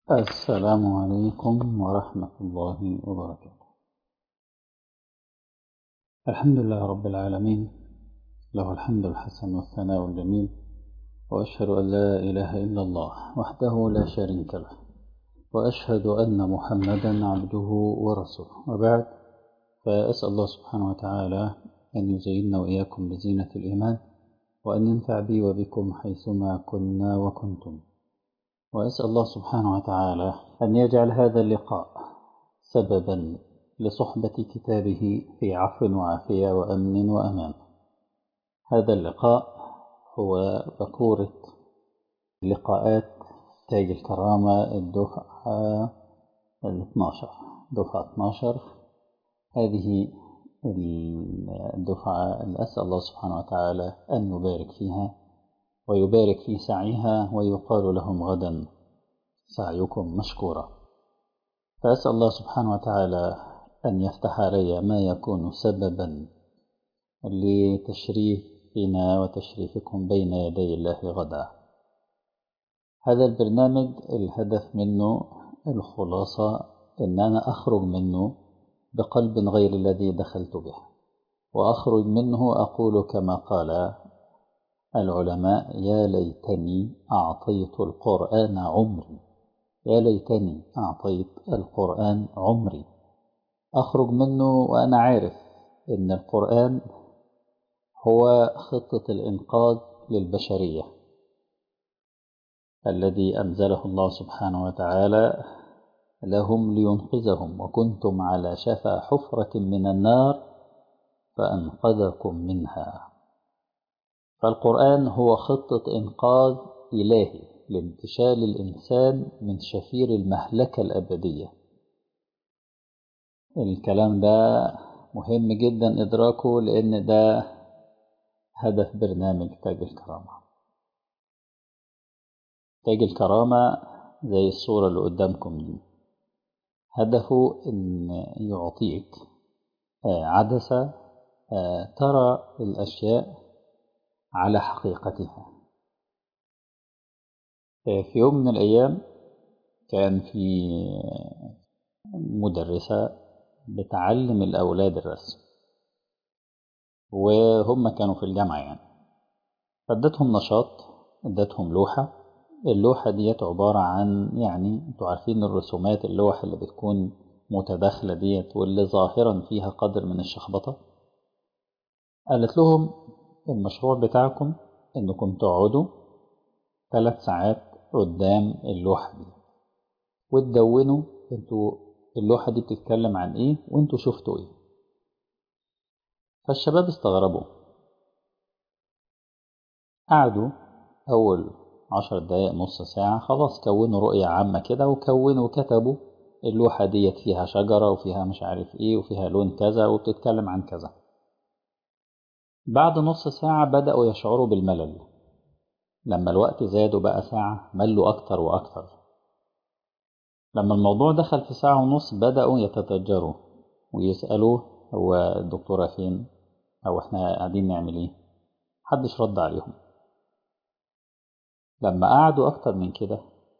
السلام عليكم ورحمة الله وبركاته الحمد لله رب العالمين له الحمد الحسن والثناء الجميل وأشهد أن لا إله إلا الله وحده لا شريك له وأشهد أن محمدا عبده ورسوله وبعد فأسأل الله سبحانه وتعالى أن يزيننا وإياكم بزينة الإيمان وأن ينفع بي وبكم حيثما كنا وكنتم وأسأل الله سبحانه وتعالى أن يجعل هذا اللقاء سببا لصحبة كتابه في عفو وعافية وأمن وأمان هذا اللقاء هو بكورة لقاءات تاج الكرامة الدفعة ال 12 دفعة 12 هذه الدفعة اللي أسأل الله سبحانه وتعالى أن يبارك فيها ويبارك في سعيها ويقال لهم غدا سعيكم مشكورا فأسأل الله سبحانه وتعالى أن يفتح علي ما يكون سببا لتشريفنا وتشريفكم بين يدي الله غدا هذا البرنامج الهدف منه الخلاصة أن أنا أخرج منه بقلب غير الذي دخلت به وأخرج منه أقول كما قال العلماء يا ليتني أعطيت القرآن عمري يا ليتني أعطيت القرآن عمري أخرج منه وأنا عارف إن القرآن هو خطة الإنقاذ للبشرية الذي أنزله الله سبحانه وتعالى لهم لينقذهم وكنتم على شفا حفرة من النار فأنقذكم منها فالقرآن هو خطة إنقاذ إلهي لانتشال الإنسان من شفير المهلكة الأبدية الكلام ده مهم جدا إدراكه لأن ده هدف برنامج تاج الكرامة تاج الكرامة زي الصورة اللي قدامكم دي هدفه إن يعطيك عدسة ترى الأشياء على حقيقتها في يوم من الأيام كان في مدرسة بتعلم الأولاد الرسم وهم كانوا في الجامعة يعني فادتهم نشاط ادتهم لوحة اللوحة ديت عبارة عن يعني انتوا عارفين الرسومات اللوح اللي بتكون متداخلة ديت واللي ظاهرا فيها قدر من الشخبطة قالت لهم المشروع بتاعكم انكم تقعدوا ثلاث ساعات قدام اللوحة دي وتدونوا انتوا اللوحة دي بتتكلم عن ايه وانتوا شفتوا ايه فالشباب استغربوا قعدوا اول عشر دقايق نص ساعة خلاص كونوا رؤية عامة كده وكونوا وكتبوا اللوحة ديت فيها شجرة وفيها مش عارف ايه وفيها لون كذا وبتتكلم عن كذا بعد نص ساعة بدأوا يشعروا بالملل لما الوقت زاد وبقى ساعة ملوا أكتر وأكتر لما الموضوع دخل في ساعة ونص بدأوا يتتجروا ويسألوه هو الدكتورة فين أو إحنا قاعدين نعمل إيه محدش رد عليهم لما قعدوا أكتر من كده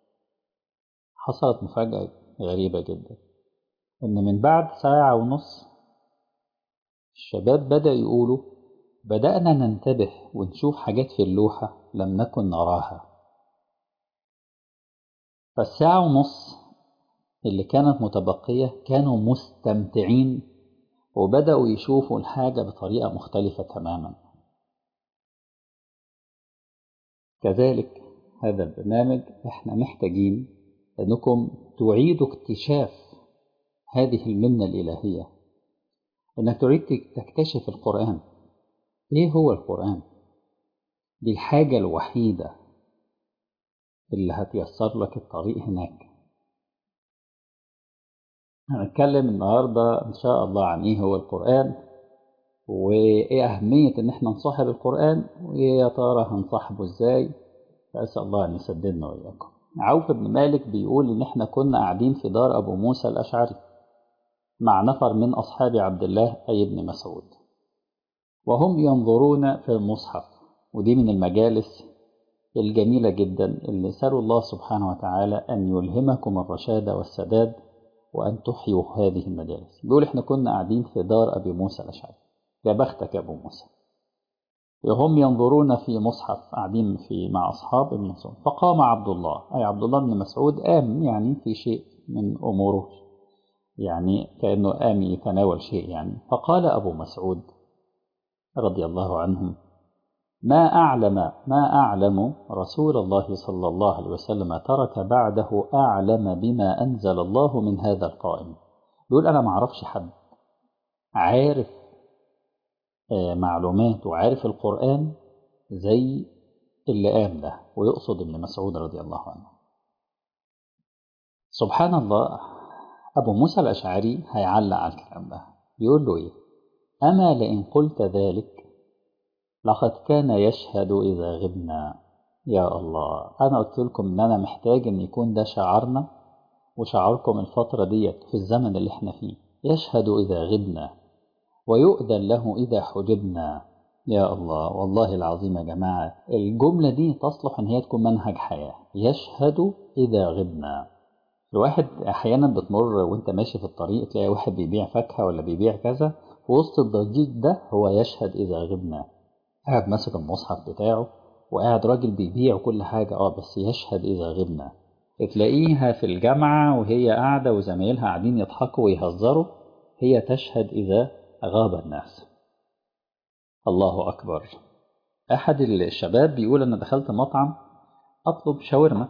حصلت مفاجأة غريبة جدا إن من بعد ساعة ونص الشباب بدأ يقولوا بدأنا ننتبه ونشوف حاجات في اللوحة لم نكن نراها فالساعة ونص اللي كانت متبقية كانوا مستمتعين وبدأوا يشوفوا الحاجة بطريقة مختلفة تماما كذلك هذا البرنامج احنا محتاجين انكم تعيدوا اكتشاف هذه المنة الإلهية انك تعيد تكتشف القرآن ايه هو القرآن دي الحاجة الوحيدة اللي هتيسر لك الطريق هناك هنتكلم النهاردة إن شاء الله عن إيه هو القرآن وإيه أهمية إن إحنا نصاحب القرآن وإيه يا ترى هنصاحبه إزاي فأسأل الله أن يسددنا وإياكم عوف بن مالك بيقول إن إحنا كنا قاعدين في دار أبو موسى الأشعري مع نفر من أصحاب عبد الله أي ابن مسعود وهم ينظرون في المصحف ودي من المجالس الجميلة جدا اللي سألوا الله سبحانه وتعالى أن يلهمكم الرشاد والسداد وأن تحيوا هذه المجالس بيقول إحنا كنا قاعدين في دار أبي موسى الأشعري يا بختك يا أبو موسى وهم ينظرون في مصحف قاعدين في مع أصحاب ابن مسعود فقام عبد الله أي عبد الله بن مسعود قام يعني في شيء من أموره يعني كأنه قام يتناول شيء يعني فقال أبو مسعود رضي الله عنهم ما أعلم ما أعلم رسول الله صلى الله عليه وسلم ترك بعده أعلم بما أنزل الله من هذا القائم يقول أنا ما أعرفش حد عارف معلومات وعارف القرآن زي اللي قام ده ويقصد ابن مسعود رضي الله عنه سبحان الله أبو موسى الأشعري هيعلق على الكلام ده يقول له إيه أما لئن قلت ذلك لقد كان يشهد إذا غبنا يا الله أنا قلت لكم إن أنا محتاج إن يكون ده شعارنا وشعاركم الفترة ديت في الزمن اللي احنا فيه يشهد إذا غبنا ويؤذن له إذا حجبنا يا الله والله العظيم يا جماعة الجملة دي تصلح إن هي تكون منهج حياة يشهد إذا غبنا الواحد أحيانا بتمر وأنت ماشي في الطريق تلاقي واحد بيبيع فاكهة ولا بيبيع كذا في وسط الضجيج ده هو يشهد إذا غبنا قاعد ماسك المصحف بتاعه وقاعد راجل بيبيع كل حاجة اه بس يشهد إذا غبنا تلاقيها في الجامعة وهي قاعدة وزمايلها قاعدين يضحكوا ويهزروا هي تشهد إذا غاب الناس الله أكبر أحد الشباب بيقول أنا دخلت مطعم أطلب شاورما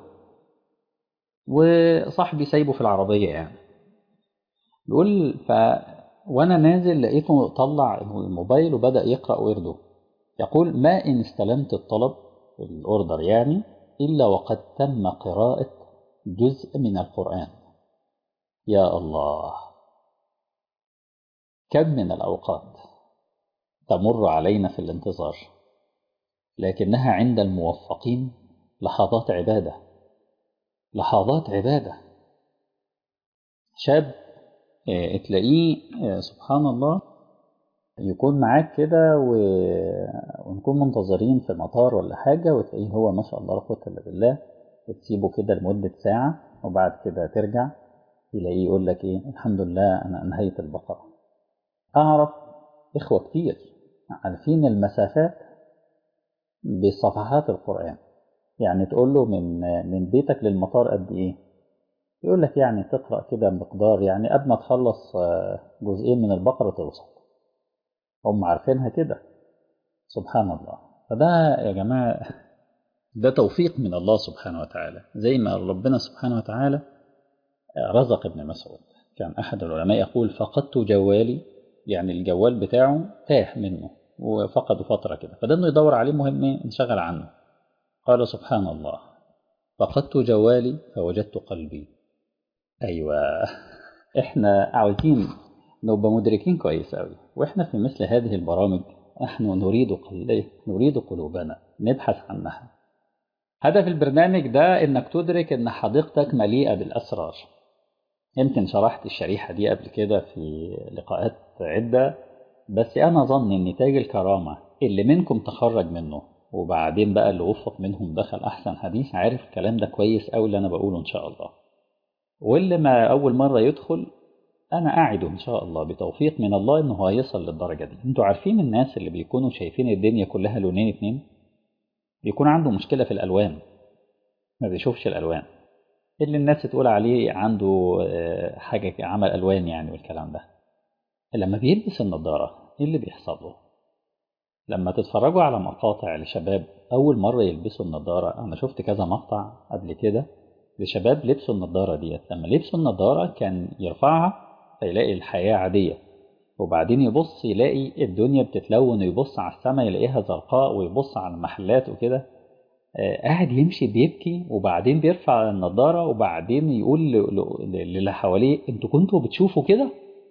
وصاحبي سايبه في العربية يعني بيقول ف وأنا نازل لقيته طلع الموبايل وبدأ يقرأ ورده يقول ما إن استلمت الطلب الأوردر يعني إلا وقد تم قراءة جزء من القرآن يا الله كم من الأوقات تمر علينا في الانتظار لكنها عند الموفقين لحظات عبادة لحظات عبادة شاب تلاقيه سبحان الله يكون معاك كده و... ونكون منتظرين في مطار ولا حاجة وتلاقيه هو ما شاء الله لا قوة إلا بالله وتسيبه كده لمدة ساعة وبعد كده ترجع يلاقيه يقول لك إيه الحمد لله أنا أنهيت البقرة أعرف إخوة كتير عارفين المسافات بصفحات القرآن يعني تقول له من من بيتك للمطار قد إيه يقول لك يعني تقرأ كده مقدار يعني قبل ما تخلص جزئين من البقرة توصل هم عارفينها كده سبحان الله فده يا جماعة ده توفيق من الله سبحانه وتعالى زي ما ربنا سبحانه وتعالى رزق ابن مسعود كان أحد العلماء يقول فقدت جوالي يعني الجوال بتاعه تاه منه وفقد فترة كده فده انه يدور عليه مهم انشغل عنه قال سبحان الله فقدت جوالي فوجدت قلبي أيوة احنا عاوزين نبقى مدركين كويس قوي واحنا في مثل هذه البرامج نحن نريد قلبه نريد قلوبنا نبحث عنها هدف البرنامج ده انك تدرك ان حديقتك مليئة بالاسرار يمكن شرحت الشريحة دي قبل كده في لقاءات عدة بس انا ظن ان تاج الكرامة اللي منكم تخرج منه وبعدين بقى اللي وفق منهم دخل احسن حديث عارف الكلام ده كويس قوي اللي انا بقوله ان شاء الله واللي ما اول مرة يدخل انا اعده ان شاء الله بتوفيق من الله انه هيصل للدرجة دي انتوا عارفين الناس اللي بيكونوا شايفين الدنيا كلها لونين اتنين بيكون عنده مشكلة في الالوان ما بيشوفش الالوان اللي الناس تقول عليه عنده حاجة عمل الوان يعني والكلام ده لما بيلبس النضارة ايه اللي بيحصل له لما تتفرجوا على مقاطع لشباب اول مرة يلبسوا النضارة انا شفت كذا مقطع قبل كده لشباب لبسوا النضارة ديت لما لبسوا النضارة كان يرفعها فيلاقي الحياة عادية وبعدين يبص يلاقي الدنيا بتتلون ويبص على السماء يلاقيها زرقاء ويبص على المحلات وكده قاعد يمشي بيبكي وبعدين بيرفع النضارة وبعدين يقول للي حواليه انتوا كنتوا بتشوفوا كده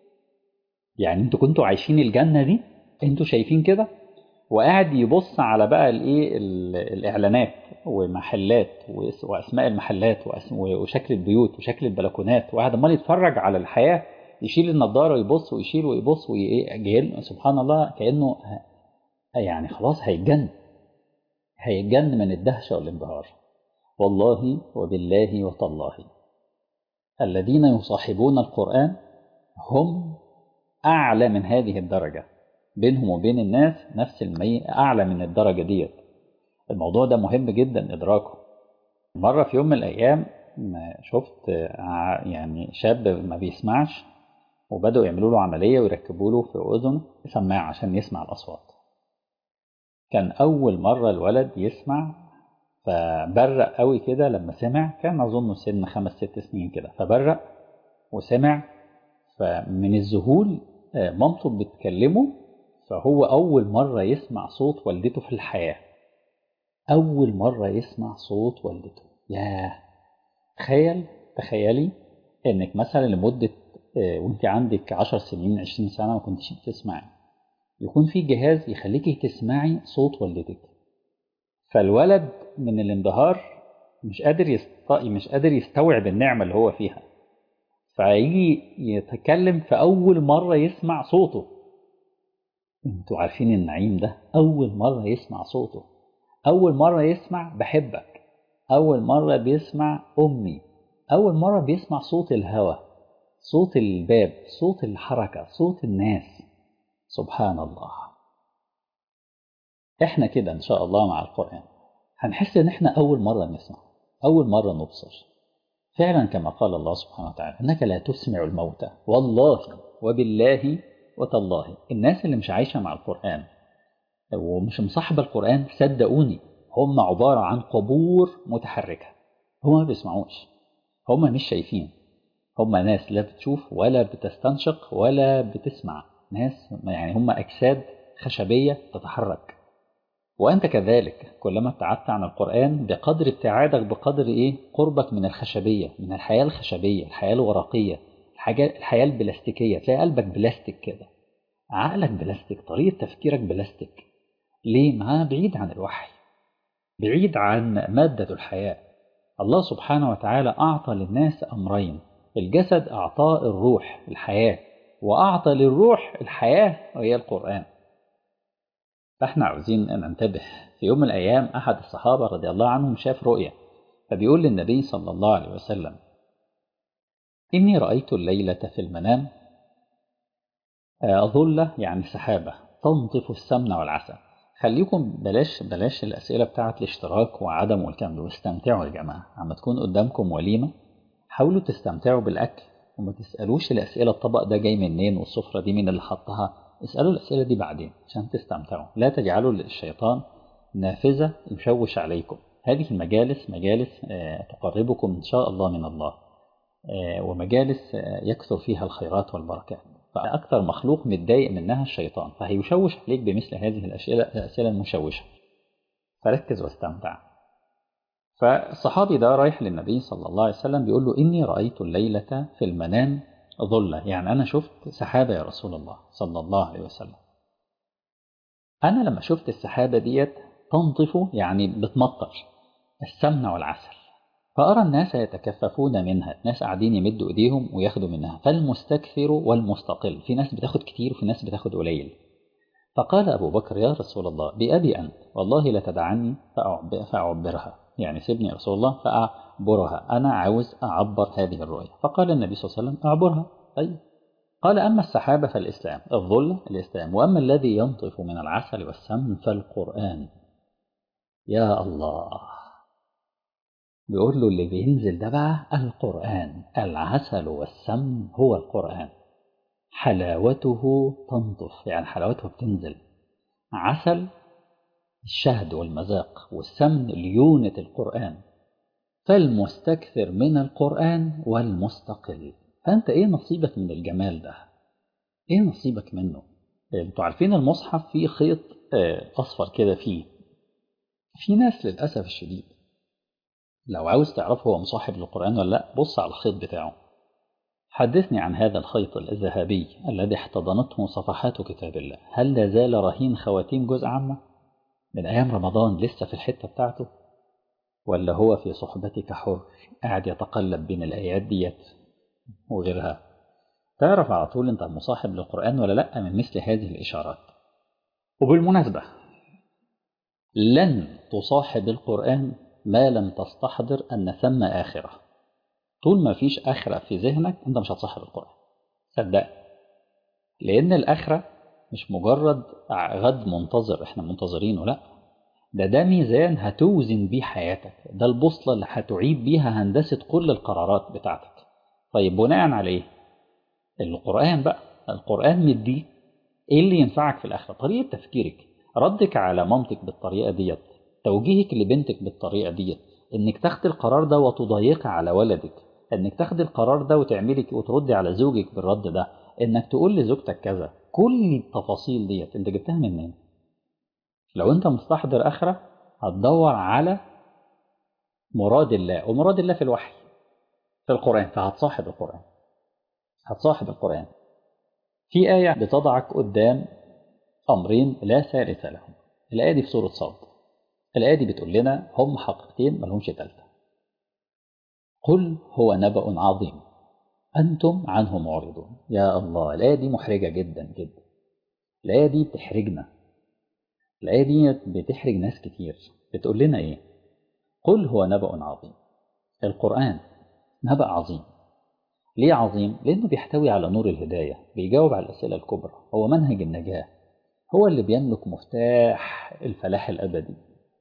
يعني انتوا كنتوا عايشين الجنة دي انتوا شايفين كده وقاعد يبص على بقى الايه الاعلانات ومحلات واسماء المحلات وشكل البيوت وشكل البلكونات وقاعد عمال يتفرج على الحياه يشيل النضاره ويبص ويشيل ويبص وي... سبحان الله كانه يعني خلاص هيتجن هيتجن من الدهشة والانبهار والله وبالله وتالله الذين يصاحبون القرآن هم أعلى من هذه الدرجة بينهم وبين الناس نفس المي أعلى من الدرجة ديت الموضوع ده مهم جدا إدراكه مرة في يوم من الأيام شفت يعني شاب ما بيسمعش وبدأوا يعملوا له عملية ويركبوا له في أذنه سماعة عشان يسمع الأصوات كان أول مرة الولد يسمع فبرق قوي كده لما سمع كان أظن سن خمس ست سنين كده فبرق وسمع فمن الذهول مامته بتكلمه فهو أول مرة يسمع صوت والدته في الحياة أول مرة يسمع صوت والدته ياه تخيل تخيلي إنك مثلا لمدة وانت عندك عشر سنين عشرين سنة ما كنتش بتسمعي يكون في جهاز يخليكي تسمعي صوت والدتك فالولد من الانبهار مش قادر يست... مش قادر يستوعب النعمة اللي هو فيها فيجي يتكلم في أول مرة يسمع صوته انتوا عارفين النعيم ده أول مرة يسمع صوته أول مرة يسمع بحبك أول مرة بيسمع أمي أول مرة بيسمع صوت الهواء صوت الباب صوت الحركة صوت الناس سبحان الله احنا كده ان شاء الله مع القرآن هنحس ان احنا اول مرة نسمع اول مرة نبصر فعلا كما قال الله سبحانه وتعالى انك لا تسمع الموتى والله وبالله وتالله الناس اللي مش عايشة مع القرآن ومش مصاحبة القرآن صدقوني هم عبارة عن قبور متحركة هم ما بيسمعوش هم مش شايفين هم ناس لا بتشوف ولا بتستنشق ولا بتسمع ناس يعني هم أجساد خشبية تتحرك وأنت كذلك كلما ابتعدت عن القرآن بقدر ابتعادك بقدر إيه قربك من الخشبية من الحياة الخشبية الحياة الورقية الحاجة الحياة البلاستيكية تلاقي قلبك بلاستيك كده عقلك بلاستيك طريقة تفكيرك بلاستيك ليه؟ ما بعيد عن الوحي بعيد عن مادة الحياة الله سبحانه وتعالى أعطى للناس أمرين الجسد أعطاه الروح الحياة وأعطى للروح الحياة وهي القرآن فاحنا عاوزين أن ننتبه في يوم من الأيام أحد الصحابة رضي الله عنهم شاف رؤية فبيقول للنبي صلى الله عليه وسلم إني رأيت الليلة في المنام ظلة يعني سحابة تنطف السمن والعسل خليكم بلاش بلاش الأسئلة بتاعت الاشتراك وعدم والكلام ده واستمتعوا يا جماعة عما تكون قدامكم وليمة حاولوا تستمتعوا بالأكل وما تسألوش الأسئلة الطبق ده جاي منين والسفرة دي مين اللي حطها اسألوا الأسئلة دي بعدين عشان تستمتعوا لا تجعلوا للشيطان نافذة يشوش عليكم هذه المجالس مجالس تقربكم إن شاء الله من الله ومجالس يكثر فيها الخيرات والبركات فأكثر مخلوق متضايق منها الشيطان فهيشوش عليك بمثل هذه الأسئلة الأسئلة المشوشة فركز واستمتع فالصحابي ده رايح للنبي صلى الله عليه وسلم بيقول له إني رأيت الليلة في المنام ظلة يعني أنا شفت سحابة يا رسول الله صلى الله عليه وسلم أنا لما شفت السحابة ديت تنطف يعني بتمطر السمن والعسل فأرى الناس يتكففون منها الناس قاعدين يمدوا إيديهم وياخدوا منها فالمستكثر والمستقل في ناس بتاخد كتير وفي ناس بتاخد قليل فقال أبو بكر يا رسول الله بأبي أنت والله لا تدعني فأعبرها يعني سيبني يا رسول الله فأعبرها أنا عاوز أعبر هذه الرؤية فقال النبي صلى الله عليه وسلم أعبرها طيب قال أما السحابة فالإسلام الظل الإسلام وأما الذي ينطف من العسل والسمن فالقرآن يا الله بيقول له اللي بينزل ده بقى القرآن العسل والسمن هو القرآن حلاوته تنطف يعني حلاوته بتنزل عسل الشهد والمذاق والسمن ليونة القرآن فالمستكثر من القرآن والمستقل فأنت إيه نصيبك من الجمال ده إيه نصيبك منه انتوا عارفين المصحف فيه خيط أصفر كده فيه في ناس للأسف الشديد لو عاوز تعرف هو مصاحب للقرآن ولا لا بص على الخيط بتاعه حدثني عن هذا الخيط الذهبي الذي احتضنته صفحات كتاب الله هل لا زال رهين خواتيم جزء عامة من أيام رمضان لسه في الحتة بتاعته ولا هو في صحبتك حر قاعد يتقلب بين الآيات ديت وغيرها تعرف على طول انت مصاحب للقرآن ولا لا من مثل هذه الإشارات وبالمناسبة لن تصاحب القرآن ما لم تستحضر أن ثم آخرة طول ما فيش آخرة في ذهنك أنت مش هتصاحب القرآن صدق لأن الآخرة مش مجرد غد منتظر احنا منتظرينه لا ده ده ميزان هتوزن بيه حياتك ده البوصلة اللي هتعيد بيها هندسة كل القرارات بتاعتك طيب بناء على ايه القرآن بقى القرآن مديه ايه اللي ينفعك في الآخرة طريقة تفكيرك ردك على مامتك بالطريقة ديت توجيهك لبنتك بالطريقة ديت انك تاخدي القرار ده وتضيقي على ولدك انك تاخدي القرار ده وتعملي وتردي على زوجك بالرد ده انك تقول لزوجتك كذا كل التفاصيل ديت انت جبتها منين لو انت مستحضر اخره هتدور على مراد الله ومراد الله في الوحي في القرآن فهتصاحب القرآن هتصاحب القرآن في آية بتضعك قدام أمرين لا ثالث لهم الآية دي في سورة صاد الآية دي بتقول لنا هم حقيقتين ملهمش تالتة قل هو نبأ عظيم أنتم عنه معرضون يا الله الآية دي محرجة جدا جدا الآية دي بتحرجنا الآية دي بتحرج ناس كتير بتقول لنا إيه قل هو نبأ عظيم القرآن نبأ عظيم ليه عظيم؟ لأنه بيحتوي على نور الهداية بيجاوب على الأسئلة الكبرى هو منهج النجاة هو اللي بيملك مفتاح الفلاح الأبدي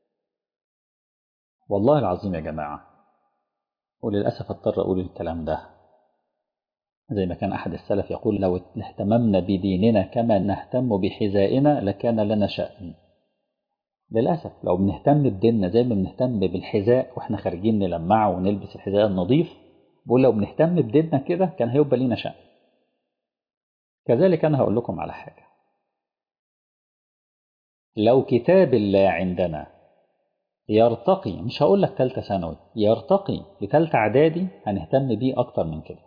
والله العظيم يا جماعة وللأسف اضطر أقول الكلام ده زي ما كان أحد السلف يقول لو اهتممنا بديننا كما نهتم بحذائنا لكان لنا شأن للأسف لو بنهتم بديننا زي ما بنهتم بالحذاء وإحنا خارجين نلمعه ونلبس الحذاء النظيف بقول لو بنهتم بديننا كده كان هيبقى لينا شأن كذلك أنا هقول لكم على حاجة لو كتاب الله عندنا يرتقي مش هقول لك تالتة ثانوي يرتقي لتالتة إعدادي هنهتم بيه أكتر من كده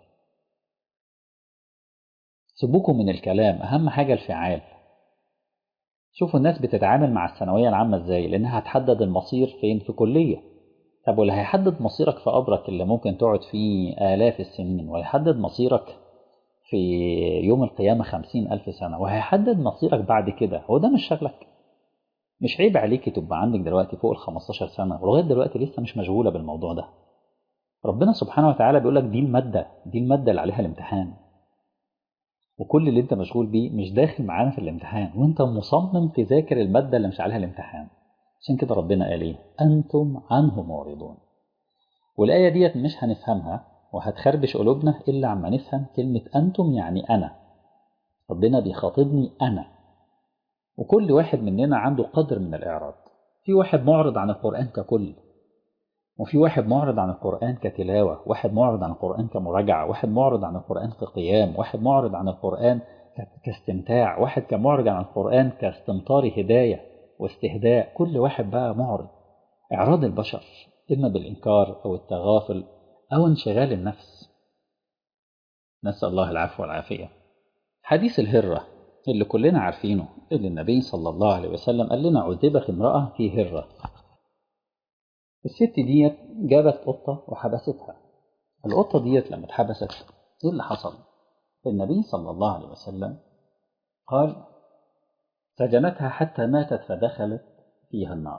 سيبوكم من الكلام أهم حاجة الفعال شوفوا الناس بتتعامل مع الثانوية العامة إزاي لأنها هتحدد المصير فين في كلية طب واللي هيحدد مصيرك في قبرك اللي ممكن تقعد فيه آلاف السنين وهيحدد مصيرك في يوم القيامة خمسين ألف سنة وهيحدد مصيرك بعد كده هو ده مش شغلك مش عيب عليكي تبقى عندك دلوقتي فوق ال 15 سنة ولغاية دلوقتي لسه مش مشغولة بالموضوع ده ربنا سبحانه وتعالى بيقول لك دي المادة دي المادة اللي عليها الامتحان وكل اللي انت مشغول بيه مش داخل معانا في الامتحان وانت مصمم تذاكر المادة اللي مش عليها الامتحان عشان كده ربنا قال ايه انتم عنه معرضون والآية ديت مش هنفهمها وهتخربش قلوبنا إلا عما نفهم كلمة أنتم يعني أنا ربنا بيخاطبني أنا وكل واحد مننا عنده قدر من الإعراض في واحد معرض عن القرآن ككل وفي واحد معرض عن القرآن كتلاوة واحد معرض عن القرآن كمراجعة واحد معرض عن القرآن كقيام واحد معرض عن القرآن كاستمتاع واحد كمعرض عن القرآن كاستمطار هداية واستهداء كل واحد بقى معرض إعراض البشر إما بالإنكار أو التغافل أو انشغال النفس نسأل الله العفو والعافية حديث الهرة اللي كلنا عارفينه اللي النبي صلى الله عليه وسلم قال لنا عذبت امرأة في هرة الست ديت جابت قطة وحبستها القطة ديت لما اتحبست ايه اللي حصل النبي صلى الله عليه وسلم قال سجنتها حتى ماتت فدخلت فيها النار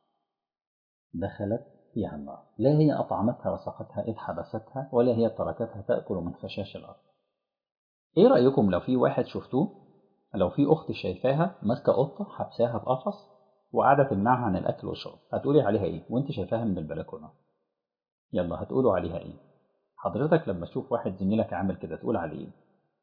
دخلت فيها النار لا هي أطعمتها وسقتها إذ حبستها ولا هي تركتها تأكل من خشاش الأرض إيه رأيكم لو في واحد شفتوه لو في أخت شايفاها ماسكة قطة حبساها في قفص وقاعدة تمنعها عن الأكل والشرب هتقولي عليها إيه وأنت شايفاها من البلكونة يلا هتقولوا عليها إيه حضرتك لما تشوف واحد زميلك عامل كده تقول عليه إيه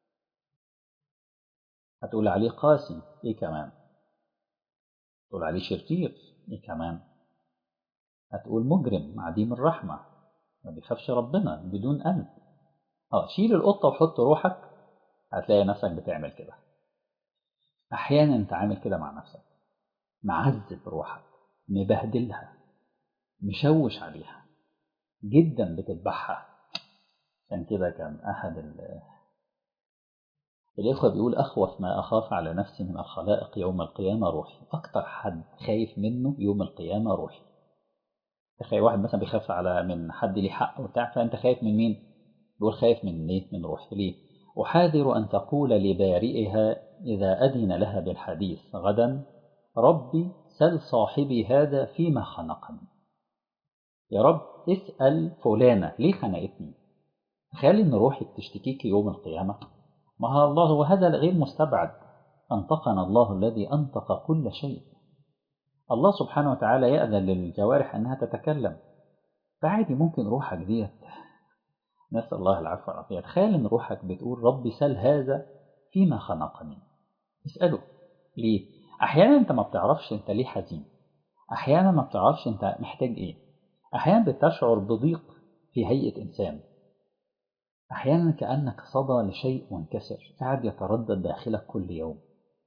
هتقول عليه قاسي إيه كمان تقول عليه شرير إيه كمان هتقول مجرم عديم الرحمة ما بيخافش ربنا بدون قلب اه شيل القطة وحط روحك هتلاقي نفسك بتعمل كده أحيانا أنت عامل كده مع نفسك معذب روحك مبهدلها مشوش عليها جدا بتذبحها عشان كده كان أحد ال... الإخوة بيقول أخوف ما أخاف على نفسي من الخلائق يوم القيامة روحي أكتر حد خايف منه يوم القيامة روحي تخيل واحد مثلا بيخاف على من حد ليه حق وبتاع فأنت خايف من مين؟ بيقول خايف من ليه؟ من روحي ليه؟ أحاذر أن تقول لبارئها إذا أذن لها بالحديث غدا ربي سل صاحبي هذا فيما خنقني يا رب اسأل فلانة ليه خنقتني تخيل ان روحك تشتكيك يوم القيامة ما هو الله وهذا غير مستبعد أنطقنا الله الذي أنطق كل شيء الله سبحانه وتعالى يأذن للجوارح أنها تتكلم فعادي ممكن روحك ديت نسأل الله العفو والعافية تخيل ان روحك بتقول ربي سل هذا فيما خنقني اسأله ليه أحيانا أنت ما بتعرفش أنت ليه حزين أحيانا ما بتعرفش أنت محتاج إيه أحيانا بتشعر بضيق في هيئة إنسان أحيانا كأنك صدى لشيء منكسر قاعد يتردد داخلك كل يوم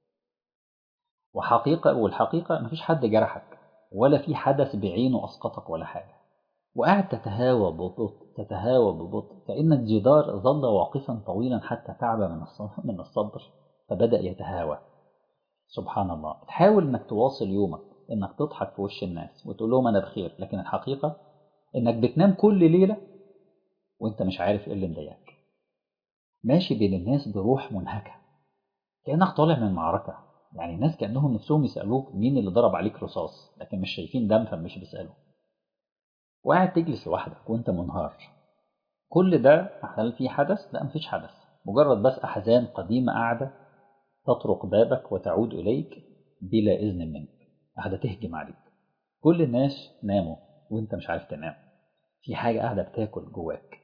وحقيقة والحقيقة مفيش حد جرحك ولا في حدث بعينه أسقطك ولا حاجة وقاعد تتهاوى ببطء تتهاوى ببطء كأن الجدار ظل واقفا طويلا حتى تعب من من الصبر فبدأ يتهاوى سبحان الله تحاول انك تواصل يومك انك تضحك في وش الناس وتقول لهم انا بخير لكن الحقيقة انك بتنام كل ليلة وانت مش عارف ايه اللي مضايقك ماشي بين الناس بروح منهكة كأنك طالع من معركة يعني الناس كأنهم نفسهم يسألوك مين اللي ضرب عليك رصاص لكن مش شايفين دم فمش بيسألوا وقاعد تجلس لوحدك وانت منهار كل ده هل في حدث؟ لا مفيش حدث مجرد بس أحزان قديمة قاعدة تطرق بابك وتعود إليك بلا إذن منك قاعدة تهجم عليك كل الناس ناموا وانت مش عارف تنام في حاجة قاعدة بتاكل جواك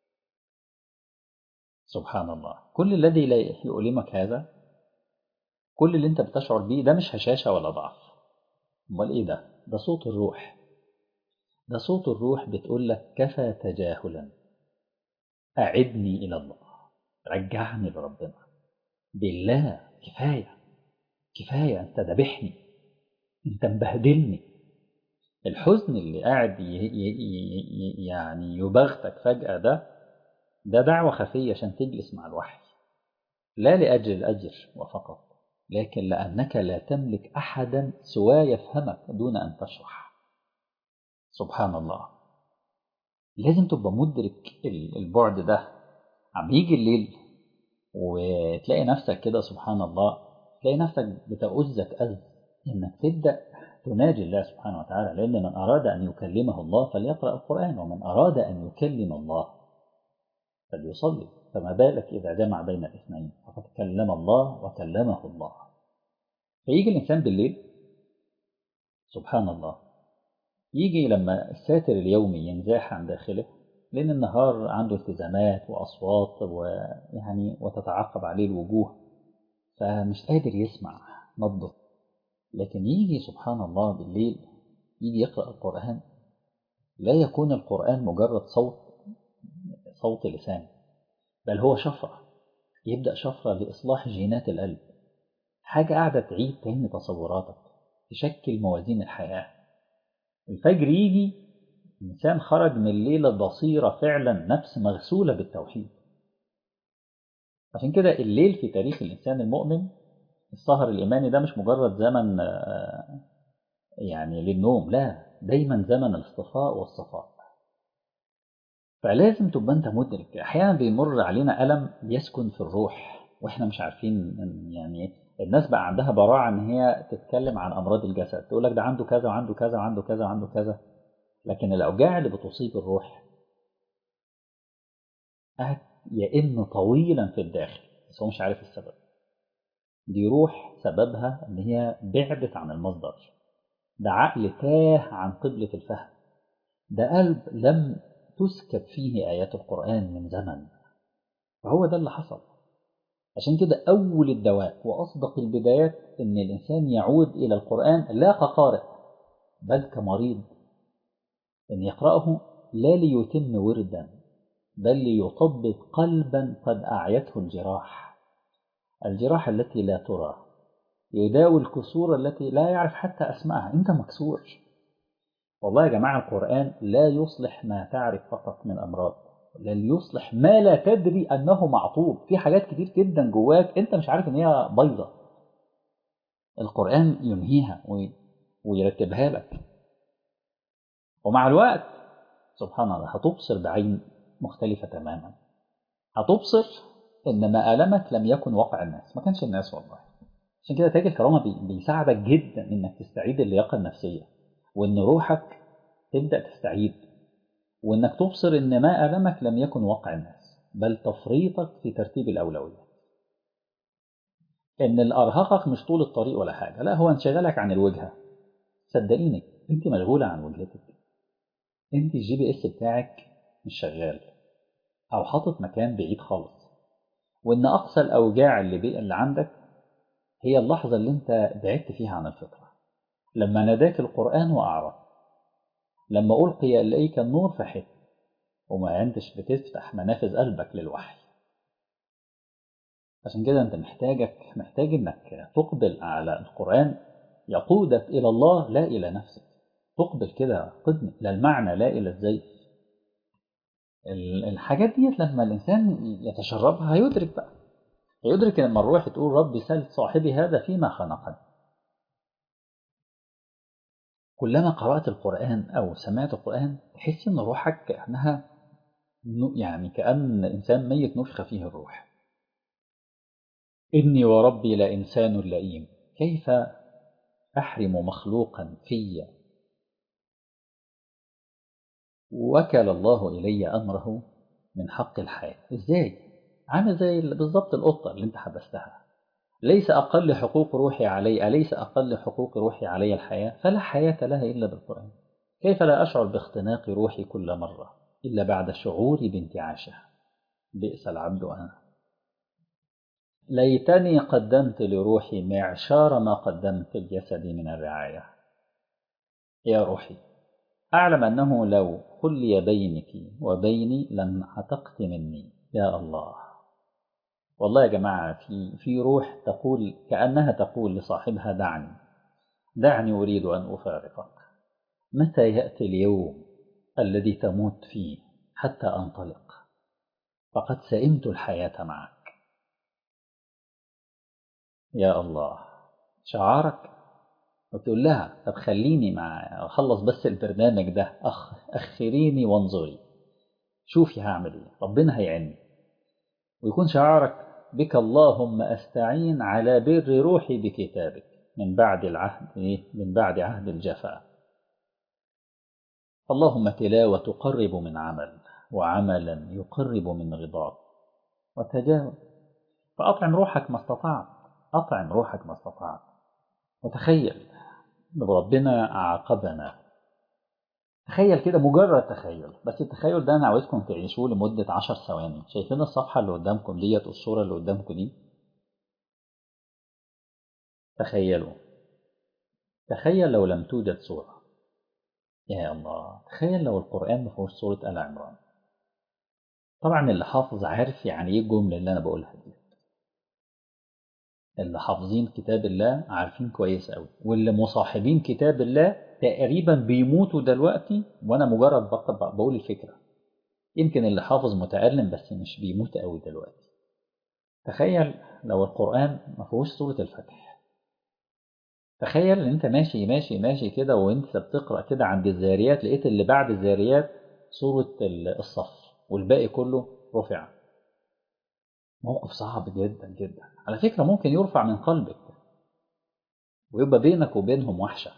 سبحان الله كل الذي لا يؤلمك هذا كل اللي انت بتشعر بيه ده مش هشاشة ولا ضعف امال ايه ده ده صوت الروح ده صوت الروح بتقول لك كفى تجاهلا أعدني إلى الله رجعني لربنا بالله كفاية كفاية أنت ذبحني أنت مبهدلني الحزن اللي قاعد يعني يبغتك فجأة ده ده دعوة خفية عشان تجلس مع الوحي لا لأجل الأجر وفقط لكن لأنك لا تملك أحدا سوى يفهمك دون أن تشرح سبحان الله لازم تبقى مدرك البعد ده عم يجي الليل وتلاقي نفسك كده سبحان الله تلاقي نفسك بتأزك أز إنك تبدأ تناجي الله سبحانه وتعالى لأن من أراد أن يكلمه الله فليقرأ القرآن ومن أراد أن يكلم الله فليصلي فما بالك إذا جمع بين الاثنين فقد كلم الله وكلمه الله فيجي الإنسان بالليل سبحان الله يجي لما الساتر اليومي ينزاح عن داخله لأن النهار عنده التزامات وأصوات ويعني وتتعقب عليه الوجوه فمش قادر يسمع نبضه لكن يجي سبحان الله بالليل يجي يقرأ القرآن لا يكون القرآن مجرد صوت صوت لسان بل هو شفرة يبدأ شفرة لإصلاح جينات القلب حاجة قاعدة تعيد تاني تصوراتك تشكل موازين الحياة الفجر يجي الإنسان خرج من الليلة بصيرة فعلا نفس مغسولة بالتوحيد عشان كده الليل في تاريخ الإنسان المؤمن السهر الإيماني ده مش مجرد زمن يعني للنوم لا دايما زمن الاصطفاء والصفاء فلازم تبقى انت مدرك احيانا بيمر علينا الم بيسكن في الروح واحنا مش عارفين يعني الناس بقى عندها براعه ان هي تتكلم عن امراض الجسد تقول لك ده عنده كذا وعنده كذا وعنده كذا وعنده كذا لكن الاوجاع اللي بتصيب الروح قاعد يئن طويلا في الداخل بس هو مش عارف السبب دي روح سببها ان هي بعدت عن المصدر ده عقل تاه عن قبلة الفهم ده قلب لم تسكب فيه آيات القرآن من زمن فهو ده اللي حصل عشان كده أول الدواء وأصدق البدايات إن الإنسان يعود إلى القرآن لا كقارئ بل كمريض إن يقرأه لا ليتم وردا بل ليطبب قلبا قد أعيته الجراح الجراح التي لا ترى يداوي الكسور التي لا يعرف حتى أسمائها أنت مكسور والله يا جماعة القرآن لا يصلح ما تعرف فقط من أمراض بل يصلح ما لا تدري أنه معطوب في حاجات كتير جدا جواك أنت مش عارف أن هي بيضة القرآن ينهيها ويرتبها لك ومع الوقت سبحان الله هتبصر بعين مختلفة تماما هتبصر إن ما ألمك لم يكن واقع الناس ما كانش الناس والله عشان كده تاج الكرامة بيساعدك جدا إنك تستعيد اللياقة النفسية وإن روحك تبدأ تستعيد وإنك تبصر إن ما ألمك لم يكن واقع الناس بل تفريطك في ترتيب الأولويات إن اللي أرهقك مش طول الطريق ولا حاجة لا هو انشغالك عن الوجهة صدقيني أنت مشغولة عن وجهتك أنت الجي بي إس بتاعك مش شغال أو حاطط مكان بعيد خالص وإن أقصى الأوجاع اللي, بي... اللي عندك هي اللحظة اللي أنت بعدت فيها عن الفطرة لما ناداك القرآن وأعرض لما ألقي إليك النور فحت وما أنتش بتفتح منافذ قلبك للوحي عشان كده أنت محتاجك محتاج إنك تقبل على القرآن يقودك إلى الله لا إلى نفسك تقبل كده قدم إلى المعنى لا إلى الزيف الحاجات ديت لما الإنسان يتشربها هيدرك بقى هيدرك لما الروح تقول ربي سل صاحبي هذا فيما خلقني كلما قرأت القرآن أو سمعت القرآن تحس إن روحك كأنها يعني كأن إنسان ميت نفخ فيه الروح إني وربي لإنسان لئيم كيف أحرم مخلوقا في وكل الله إلي أمره من حق الحياة إزاي؟ عامل زي بالضبط القطة اللي انت حبستها ليس أقل حقوق روحي علي أليس أقل حقوق روحي علي الحياة فلا حياة لها إلا بالقرآن كيف لا أشعر باختناق روحي كل مرة إلا بعد شعوري بانتعاشها بئس العبد أنا ليتني قدمت لروحي معشار ما قدمت لجسدي من الرعاية يا روحي أعلم أنه لو خلي بينك وبيني لن عتقت مني يا الله والله يا جماعة في في روح تقول كأنها تقول لصاحبها دعني دعني أريد أن أفارقك متى يأتي اليوم الذي تموت فيه حتى أنطلق فقد سئمت الحياة معك يا الله شعارك وتقول لها طب خليني مع أخلص بس البرنامج ده أخ أخريني وانظري شوفي هعمل إيه ربنا هيعني ويكون شعارك بك اللهم أستعين على بر روحي بكتابك من بعد العهد إيه؟ من بعد عهد الجفاء اللهم تلاوة تقرب من عمل وعملا يقرب من رضاك وتجاوز فأطعم روحك ما استطعت أطعم روحك ما استطعت وتخيل ربنا عاقبنا تخيل كده مجرد تخيل بس التخيل ده انا عاوزكم تعيشوه لمدة عشر ثواني شايفين الصفحة اللي قدامكم ديت الصورة اللي قدامكم دي تخيلوا تخيل لو لم توجد صورة يا الله تخيل لو القرآن ما فيهوش صورة آل عمران طبعا اللي حافظ عارف يعني ايه الجملة اللي انا بقولها دي اللي حافظين كتاب الله عارفين كويس قوي واللي مصاحبين كتاب الله تقريبا بيموتوا دلوقتي وانا مجرد بقول الفكره يمكن اللي حافظ متألم بس مش بيموت قوي دلوقتي تخيل لو القرآن ما فيهوش سورة الفتح تخيل ان انت ماشي ماشي ماشي كده وانت بتقرأ كده عند الزاريات لقيت اللي بعد الزاريات سورة الصف والباقي كله رفع موقف صعب جدا جدا على فكرة ممكن يرفع من قلبك ويبقى بينك وبينهم وحشة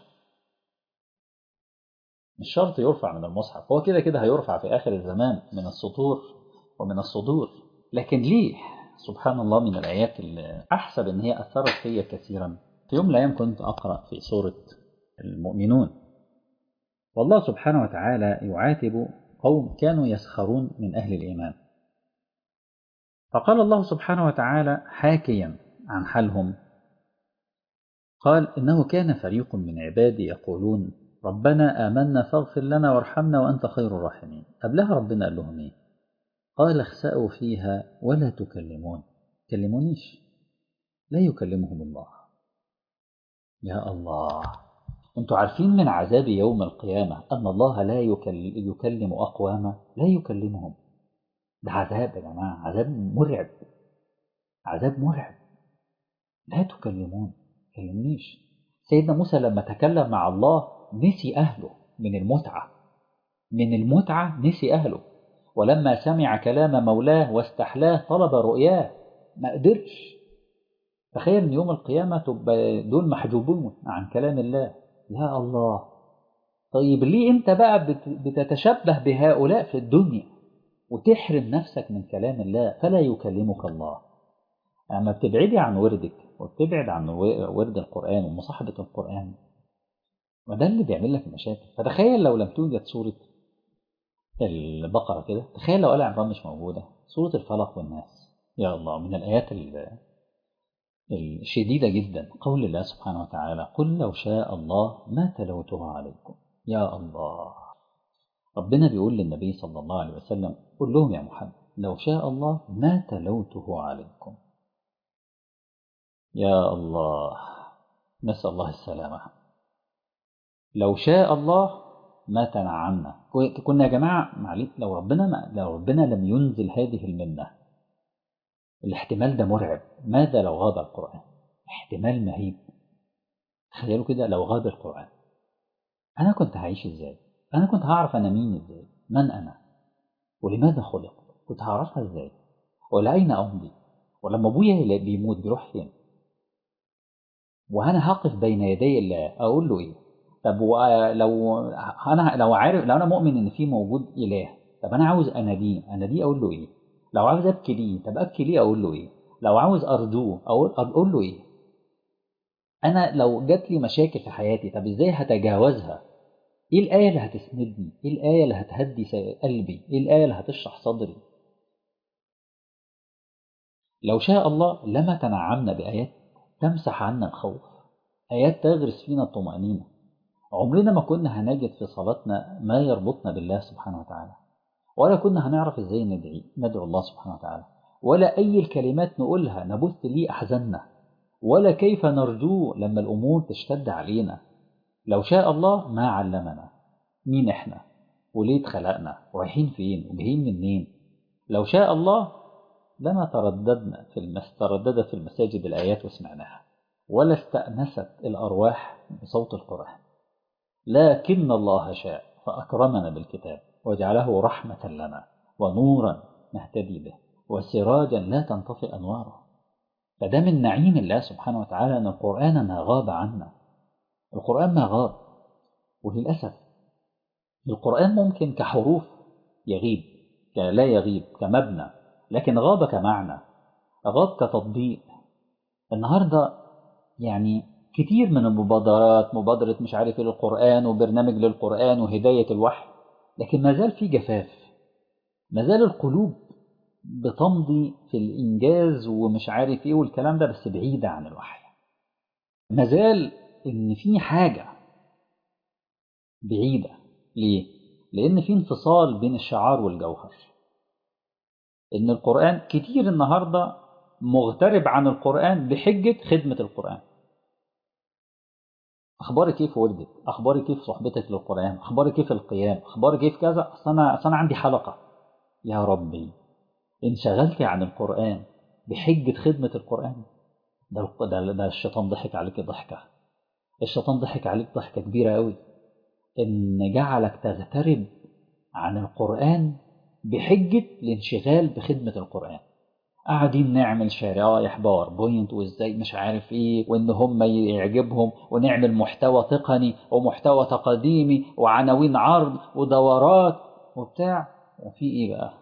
مش شرط يرفع من المصحف هو كده كده هيرفع في آخر الزمان من السطور ومن الصدور لكن ليه سبحان الله من الآيات اللي أحسب إن هي أثرت فيا كثيرا في يوم من الأيام كنت أقرأ في سورة المؤمنون والله سبحانه وتعالى يعاتب قوم كانوا يسخرون من أهل الإيمان فقال الله سبحانه وتعالى حاكيا عن حالهم قال إنه كان فريق من عبادي يقولون ربنا آمنا فاغفر لنا وارحمنا وأنت خير الراحمين قبلها ربنا قال لهم إيه قال اخسأوا فيها ولا تكلمون كلمونيش لا يكلمهم الله يا الله أنتوا عارفين من عذاب يوم القيامة أن الله لا يكلم أقواما لا يكلمهم ده عذاب يا جماعة عذاب مرعب عذاب مرعب لا تكلمون كلمنيش سيدنا موسى لما تكلم مع الله نسي أهله من المتعة من المتعة نسي أهله ولما سمع كلام مولاه واستحلاه طلب رؤياه ما قدرش تخيل ان يوم القيامة تبقى دول محجوبون عن كلام الله يا الله طيب ليه انت بقى بتتشبه بهؤلاء في الدنيا وتحرم نفسك من كلام الله فلا يكلمك الله اما بتبعدي عن وردك وبتبعد عن ورد القرآن ومصاحبة القرآن وده اللي بيعمل لك مشاكل فتخيل لو لم توجد سورة البقرة كده تخيل لو آل عمران مش موجودة سورة الفلق والناس يا الله من الآيات الشديدة جدا قول الله سبحانه وتعالى قل لو شاء الله ما تلوته عليكم يا الله ربنا بيقول للنبي صلى الله عليه وسلم قل لهم يا محمد لو شاء الله ما تلوته عليكم يا الله نسأل الله السلامة لو شاء الله ما تنعمنا كنا يا جماعة معلش لو ربنا ما لو ربنا لم ينزل هذه المنة الاحتمال ده مرعب ماذا لو غاب القرآن احتمال مهيب تخيلوا كده لو غاب القرآن أنا كنت هعيش إزاي أنا كنت هعرف أنا مين إزاي من أنا ولماذا خلقت كنت هعرفها إزاي ولا أين أمضي ولما أبويا بيموت بيروح فين وأنا هقف بين يدي الله أقول له إيه طب لو أنا لو عارف لو أنا مؤمن إن في موجود إله طب أنا عاوز أناديه أناديه أقول له إيه لو عاوز أبكي ليه طب أبكي ليه أقول له إيه لو عاوز أرجوه أقول أقول له إيه أنا لو جات لي مشاكل في حياتي طب إزاي هتجاوزها ايه الآية اللي هتسندني ايه الآية اللي هتهدي قلبي ايه الآية اللي هتشرح صدري لو شاء الله لما تنعمنا بآيات تمسح عنا الخوف آيات تغرس فينا الطمأنينة عمرنا ما كنا هنجد في صلاتنا ما يربطنا بالله سبحانه وتعالى ولا كنا هنعرف ازاي ندعي ندعو الله سبحانه وتعالى ولا أي الكلمات نقولها نبث ليه أحزاننا ولا كيف نرجوه لما الأمور تشتد علينا لو شاء الله ما علمنا مين احنا وليه اتخلقنا ورايحين فين وجايين منين لو شاء الله لما ترددنا في المس ترددت في المساجد الآيات وسمعناها ولا استأنست الأرواح بصوت القرآن لكن الله شاء فأكرمنا بالكتاب وجعله رحمة لنا ونورا نهتدي به وسراجا لا تنطفئ أنواره فده من نعيم الله سبحانه وتعالى أن القرآن ما غاب عنا القرآن ما غاب وللأسف القرآن ممكن كحروف يغيب لا يغيب كمبنى لكن غاب كمعنى غاب كتطبيق النهاردة يعني كتير من المبادرات مبادرة مش عارف للقرآن وبرنامج للقرآن وهداية الوحي لكن ما زال في جفاف ما زال القلوب بتمضي في الإنجاز ومش عارف إيه والكلام ده بس بعيدة عن الوحي ما زال إن في حاجة بعيدة ليه؟ لأن في انفصال بين الشعار والجوهر إن القرآن كتير النهاردة مغترب عن القرآن بحجة خدمة القرآن أخبارك كيف وردك أخبارك كيف صحبتك للقرآن أخبارك كيف القيام أخبارك كيف كذا أصل أنا, أصل أنا عندي حلقة يا ربي انشغلتي عن القرآن بحجة خدمة القرآن ده, ده, ده الشيطان ضحك عليك ضحكة الشيطان ضحك عليك ضحكة كبيرة قوي إن جعلك تغترب عن القرآن بحجة الانشغال بخدمة القرآن قاعدين نعمل شرايح باوربوينت وازاي مش عارف ايه وان هم يعجبهم ونعمل محتوى تقني ومحتوى تقديمي وعناوين عرض ودورات وبتاع وفي ايه بقى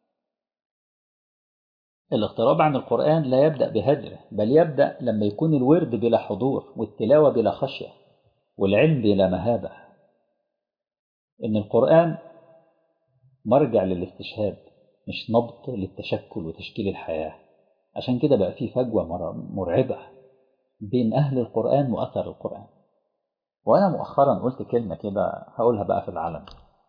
الاقتراب عن القرآن لا يبدأ بهجره بل يبدأ لما يكون الورد بلا حضور والتلاوة بلا خشية والعلم بلا مهابة إن القرآن مرجع للاستشهاد مش نبط للتشكل وتشكيل الحياة عشان كده بقى في فجوة مرعبة بين أهل القرآن وأثر القرآن وأنا مؤخرا قلت كلمة كده هقولها بقى في العلم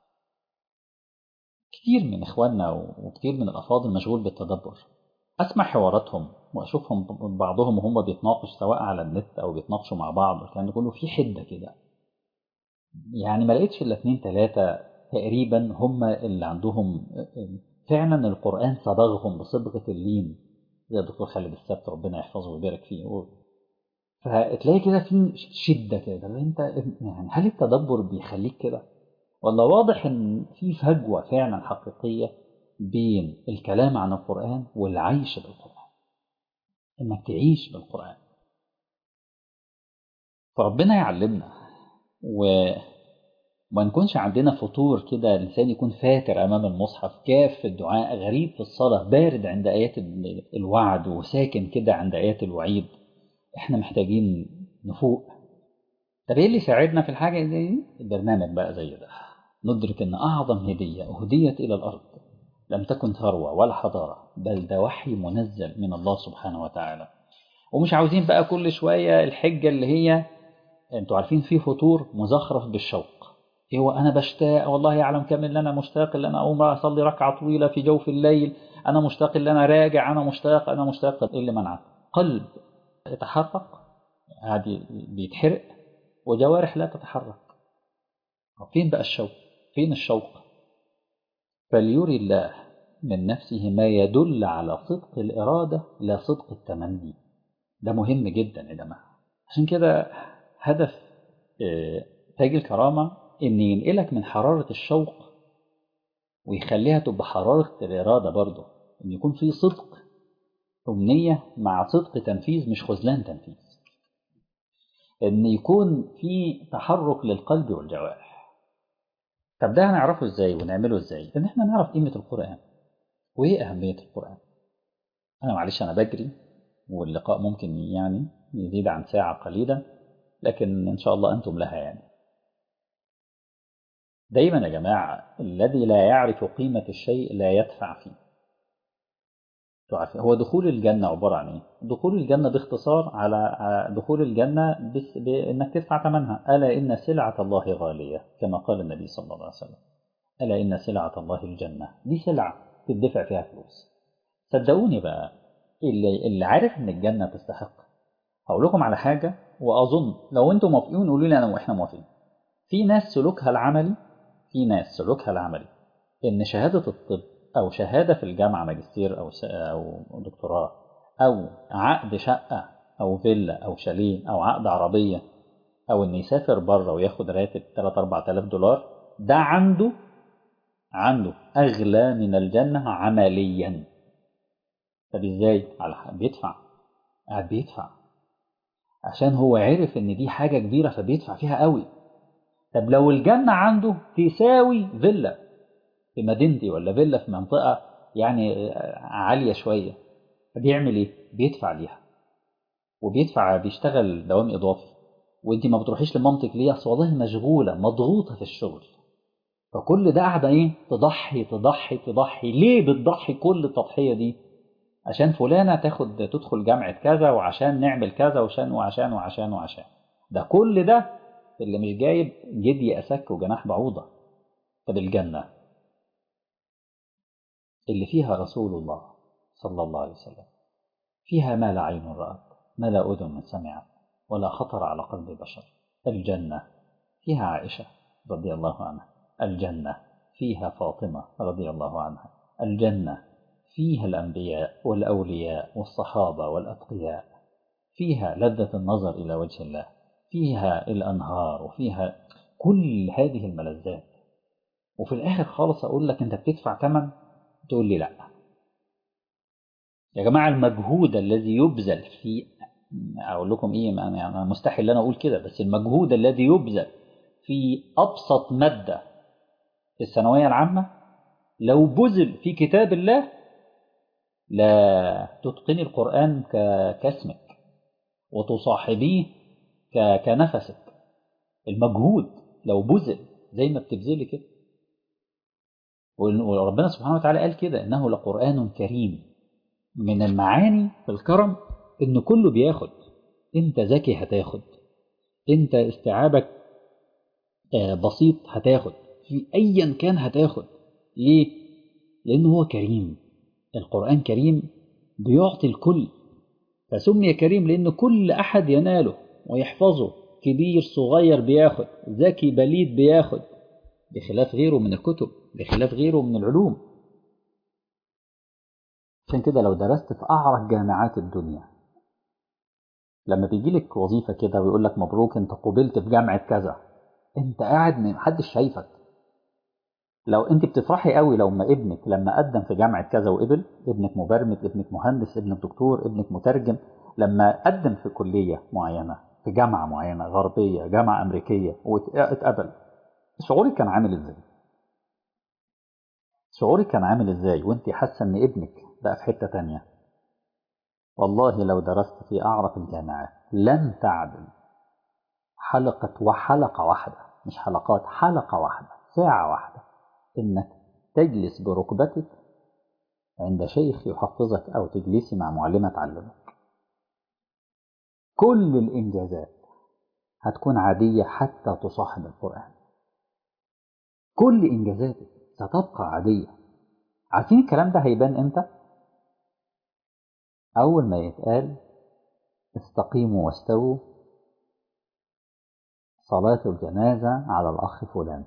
كتير من إخواننا وكتير من الأفاضل مشغول بالتدبر أسمع حواراتهم وأشوفهم بعضهم وهم بيتناقش سواء على النت أو بيتناقشوا مع بعض كان كله في حدة كده يعني ما لقيتش إلا اتنين تلاتة تقريبا هم اللي عندهم فعلا القرآن صبغهم بصبغة اللين زي الدكتور خالد السبت ربنا يحفظه ويبارك فيه فتلاقي كده في شدة كده انت يعني هل التدبر بيخليك كده ولا واضح ان في فجوة فعلا حقيقية بين الكلام عن القرآن والعيش بالقرآن إنك تعيش بالقرآن فربنا يعلمنا وما نكونش عندنا فطور كده الإنسان يكون فاتر أمام المصحف كاف في الدعاء غريب في الصلاة بارد عند آيات الوعد وساكن كده عند آيات الوعيد إحنا محتاجين نفوق طب إيه اللي يساعدنا في الحاجة دي؟ البرنامج بقى زي ده ندرك أن أعظم هدية أهديت إلى الأرض لم تكن ثروة ولا حضارة بل ده وحي منزل من الله سبحانه وتعالى ومش عاوزين بقى كل شوية الحجة اللي هي انتوا عارفين في فطور مزخرف بالشوق ايه هو انا بشتاق والله يعلم كم ان انا مشتاق ان انا اقوم اصلي ركعه طويله في جوف الليل انا مشتاق ان انا راجع انا مشتاق انا مشتاق ايه اللي منعك قلب يتحرك عادي بيتحرق وجوارح لا تتحرك فين بقى الشوق فين الشوق فليري الله من نفسه ما يدل على صدق الإرادة لا صدق التمني ده مهم جدا يا جماعة عشان كده هدف تاج الكرامة إن ينقلك من حرارة الشوق ويخليها تبقى حرارة الإرادة برضه إن يكون في صدق أمنية مع صدق تنفيذ مش خذلان تنفيذ إن يكون في تحرك للقلب والجوارح طب ده هنعرفه إزاي ونعمله إزاي إن إحنا نعرف قيمة القرآن وإيه أهمية القرآن أنا معلش أنا بجري واللقاء ممكن يعني يزيد عن ساعة قليلة لكن إن شاء الله أنتم لها يعني دايما يا جماعة الذي لا يعرف قيمة الشيء لا يدفع فيه هو دخول الجنة عبارة عن إيه؟ دخول الجنة باختصار على دخول الجنة بس بإنك تدفع ثمنها ألا إن سلعة الله غالية كما قال النبي صلى الله عليه وسلم ألا إن سلعة الله الجنة دي سلعة تدفع فيها فلوس صدقوني بقى اللي, اللي عارف إن الجنة تستحق هقول لكم على حاجة وأظن لو أنتم موافقين قولوا لي أنا وإحنا موافقين في ناس سلوكها العملي في ناس سلوكها العملي إن شهادة الطب أو شهادة في الجامعة ماجستير أو أو دكتوراه أو عقد شقة أو فيلا أو شاليه أو عقد عربية أو إنه يسافر بره وياخد راتب 3 4000 دولار ده عنده عنده أغلى من الجنة عمليا طب إزاي؟ على بيدفع قاعد بيدفع عشان هو عرف إن دي حاجة كبيرة فبيدفع فيها قوي طب لو الجنة عنده تساوي فيلا في مدينتي ولا فيلا في منطقة يعني عالية شوية بيعمل ايه؟ بيدفع ليها وبيدفع بيشتغل دوام إضافي وانت ما بتروحيش لمامتك ليه؟ أصل والله مشغولة مضغوطة في الشغل فكل ده قاعدة ايه؟ تضحي تضحي تضحي ليه بتضحي كل التضحية دي؟ عشان فلانة تاخد تدخل جامعة كذا وعشان نعمل كذا وعشان وعشان وعشان وعشان ده كل ده اللي مش جايب جدي أسك وجناح بعوضة طب الجنة اللي فيها رسول الله صلى الله عليه وسلم فيها ما لا عين رأت ما لا أذن سمعت ولا خطر على قلب بشر الجنة فيها عائشة رضي الله عنها الجنة فيها فاطمة رضي الله عنها الجنة فيها الأنبياء والأولياء والصحابة والأتقياء فيها لذة النظر إلى وجه الله فيها الأنهار وفيها كل هذه الملذات وفي الآخر خالص أقول لك أنت بتدفع ثمن تقول لي لا يا جماعة المجهود الذي يبذل في أقول لكم إيه يعني أنا مستحيل أنا أقول كده بس المجهود الذي يبذل في أبسط مادة في الثانوية العامة لو بذل في كتاب الله لا تتقني القرآن كاسمك وتصاحبيه كنفسك المجهود لو بذل زي ما بتبذلي كده وربنا سبحانه وتعالى قال كده إنه لقرآن كريم من المعاني في الكرم إن كله بياخد أنت ذكي هتاخد أنت استيعابك بسيط هتاخد في أيا كان هتاخد ليه؟ لأنه هو كريم القرآن كريم بيعطي الكل فسمي كريم لأن كل أحد يناله ويحفظه كبير صغير بياخد ذكي بليد بياخد بخلاف غيره من الكتب بخلاف غيره من العلوم عشان كده لو درست في أعرق جامعات الدنيا لما بيجي لك وظيفة كده ويقول لك مبروك انت قبلت في جامعة كذا انت قاعد محدش شايفك لو انت بتفرحي قوي لو ما ابنك لما قدم في جامعه كذا وقبل ابنك مبرمج ابنك مهندس ابنك دكتور ابنك مترجم لما قدم في كليه معينه في جامعه معينه غربيه جامعه امريكيه واتقبل شعورك كان عامل ازاي شعورك كان عامل ازاي وانت حاسه ان ابنك بقى في حته تانية والله لو درست في اعرف الجامعات لن تعدل حلقه وحلقه واحده مش حلقات حلقه واحده ساعه واحده انك تجلس بركبتك عند شيخ يحفظك او تجلسي مع معلمه تعلمك كل الانجازات هتكون عاديه حتى تصاحب القران كل انجازاتك ستبقى عاديه عارفين الكلام ده هيبان امتى اول ما يتقال استقيموا واستووا صلاه الجنازه على الاخ فلان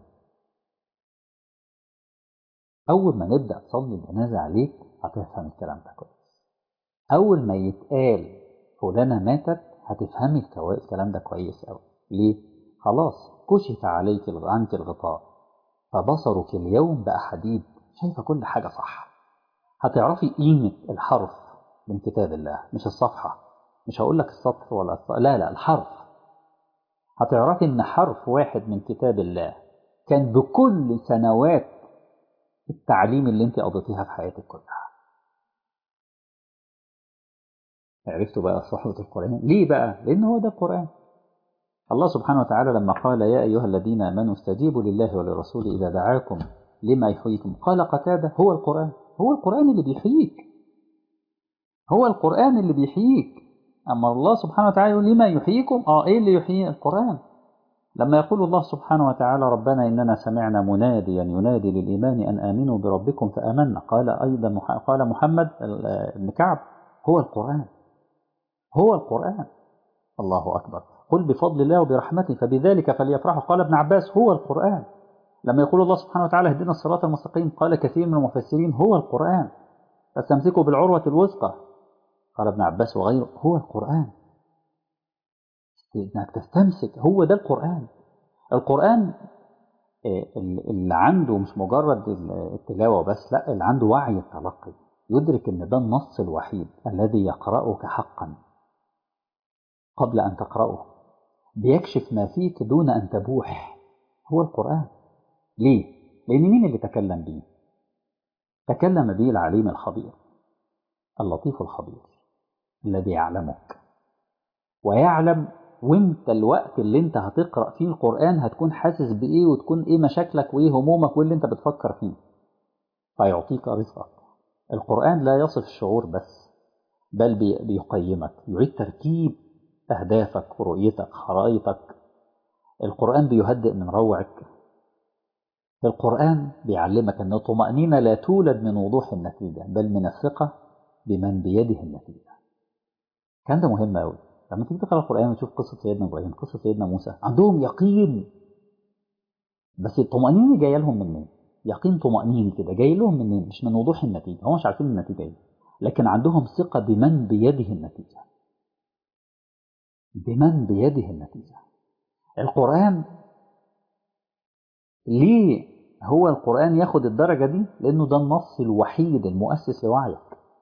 أول ما نبدأ تصلي الجنازة عليك هتفهم الكلام ده كويس. أول ما يتقال فلانة ماتت هتفهمي الكلام ده كويس أوي. ليه؟ خلاص كشف عليك عنك الغطاء فبصرك اليوم بقى حديد شايفة كل حاجة صح. هتعرفي قيمة الحرف من كتاب الله مش الصفحة. مش هقول لك السطر ولا السطر. لا لا الحرف. هتعرفي إن حرف واحد من كتاب الله كان بكل سنوات التعليم اللي انت قضيتيها في حياتك كلها عرفتوا بقى صحبة القرآن ليه بقى لأن هو ده القرآن الله سبحانه وتعالى لما قال يا أيها الذين آمنوا استجيبوا لله ولرسوله إذا دعاكم لما يحييكم قال قتادة هو القرآن هو القرآن اللي بيحييك هو القرآن اللي بيحييك أما الله سبحانه وتعالى يقول لما يحييكم آه إيه اللي يحيي القرآن لما يقول الله سبحانه وتعالى ربنا إننا سمعنا مناديا ينادي للإيمان أن آمنوا بربكم فآمنا قال أيضا قال محمد بن كعب هو القرآن هو القرآن الله أكبر قل بفضل الله وبرحمته فبذلك فليفرحوا قال ابن عباس هو القرآن لما يقول الله سبحانه وتعالى اهدنا الصراط المستقيم قال كثير من المفسرين هو القرآن فاستمسكوا بالعروة الوثقى قال ابن عباس وغيره هو القرآن انك تستمسك هو ده القرآن القرآن اللي عنده مش مجرد التلاوة بس لا اللي عنده وعي التلقي يدرك ان ده النص الوحيد الذي يقرأك حقا قبل أن تقرأه بيكشف ما فيك دون أن تبوح هو القرآن ليه؟ لأن مين اللي تكلم به؟ تكلم به العليم الخبير اللطيف الخبير الذي يعلمك ويعلم وانت الوقت اللي انت هتقرأ فيه القرآن هتكون حاسس بإيه وتكون إيه مشاكلك وإيه همومك واللي انت بتفكر فيه فيعطيك رزقك القرآن لا يصف الشعور بس بل بيقيمك يعيد ترتيب أهدافك ورؤيتك خرائطك القرآن بيهدئ من روعك القرآن بيعلمك أن الطمأنينة لا تولد من وضوح النتيجة بل من الثقة بمن بيده النتيجة كان ده مهم أوي لما تيجي تقرا القرآن وتشوف قصة سيدنا إبراهيم قصة سيدنا موسى عندهم يقين بس الطمأنينة جاية لهم منين؟ يقين طمأنيني كده جاي لهم منين؟ مش من وضوح النتيجة هم مش عارفين النتيجة إيه لكن عندهم ثقة بمن بيده النتيجة بمن بيده النتيجة القرآن ليه هو القرآن ياخد الدرجة دي؟ لأنه ده النص الوحيد المؤسس لوعيك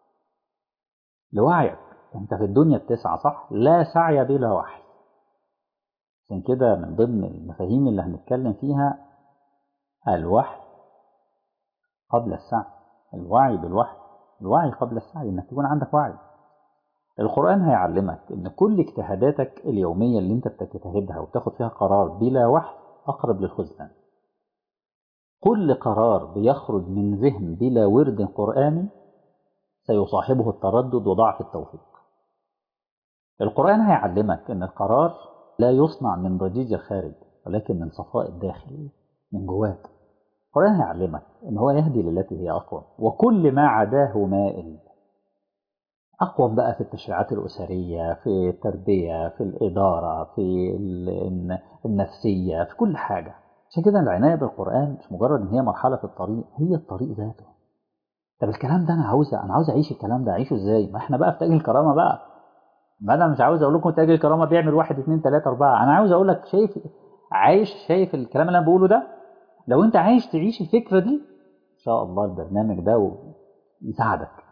لوعيك انت في الدنيا التسعة صح لا سعي بلا وحي عشان كده من ضمن المفاهيم اللي هنتكلم فيها الوحي قبل السعي الوعي بالوحي الوعي قبل السعي انك تكون عندك وعي القرآن هيعلمك ان كل اجتهاداتك اليومية اللي انت بتجتهدها وبتاخد فيها قرار بلا وحي اقرب للخذلان كل قرار بيخرج من ذهن بلا ورد قرآني سيصاحبه التردد وضعف التوفيق القرآن هيعلمك أن القرار لا يصنع من ضجيج الخارج ولكن من صفاء الداخل من جواك القرآن هيعلمك أن هو يهدي للتي هي أقوى وكل ما عداه مائل أقوى بقى في التشريعات الأسرية في التربية في الإدارة في النفسية في كل حاجة عشان كده العناية بالقرآن مش مجرد أن هي مرحلة في الطريق هي الطريق ذاته طب الكلام ده أنا عاوز أنا عاوز أعيش الكلام ده أعيشه إزاي ما إحنا بقى في تاج الكرامة بقى ما انا مش عاوز اقول لكم تاج الكرامه بيعمل واحد اثنين ثلاثه اربعه انا عاوز اقول لك شايف عايش شايف الكلام اللي انا بقوله ده لو انت عايز تعيش الفكرة دي ان شاء الله البرنامج ده يساعدك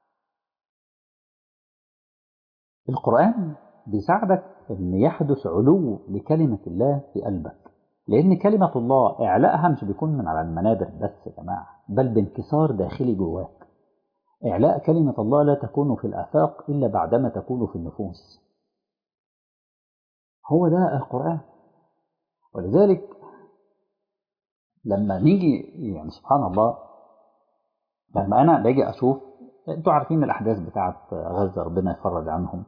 القرآن بيساعدك ان يحدث علو لكلمة الله في قلبك لان كلمة الله اعلاءها مش بيكون من على المنابر بس يا جماعة بل بانكسار داخلي جواك اعلاء كلمة الله لا تكون في الافاق الا بعدما تكون في النفوس هو ده القرآن ولذلك لما نيجي يعني سبحان الله لما انا باجي اشوف انتوا عارفين الاحداث بتاعت غزه ربنا يفرج عنهم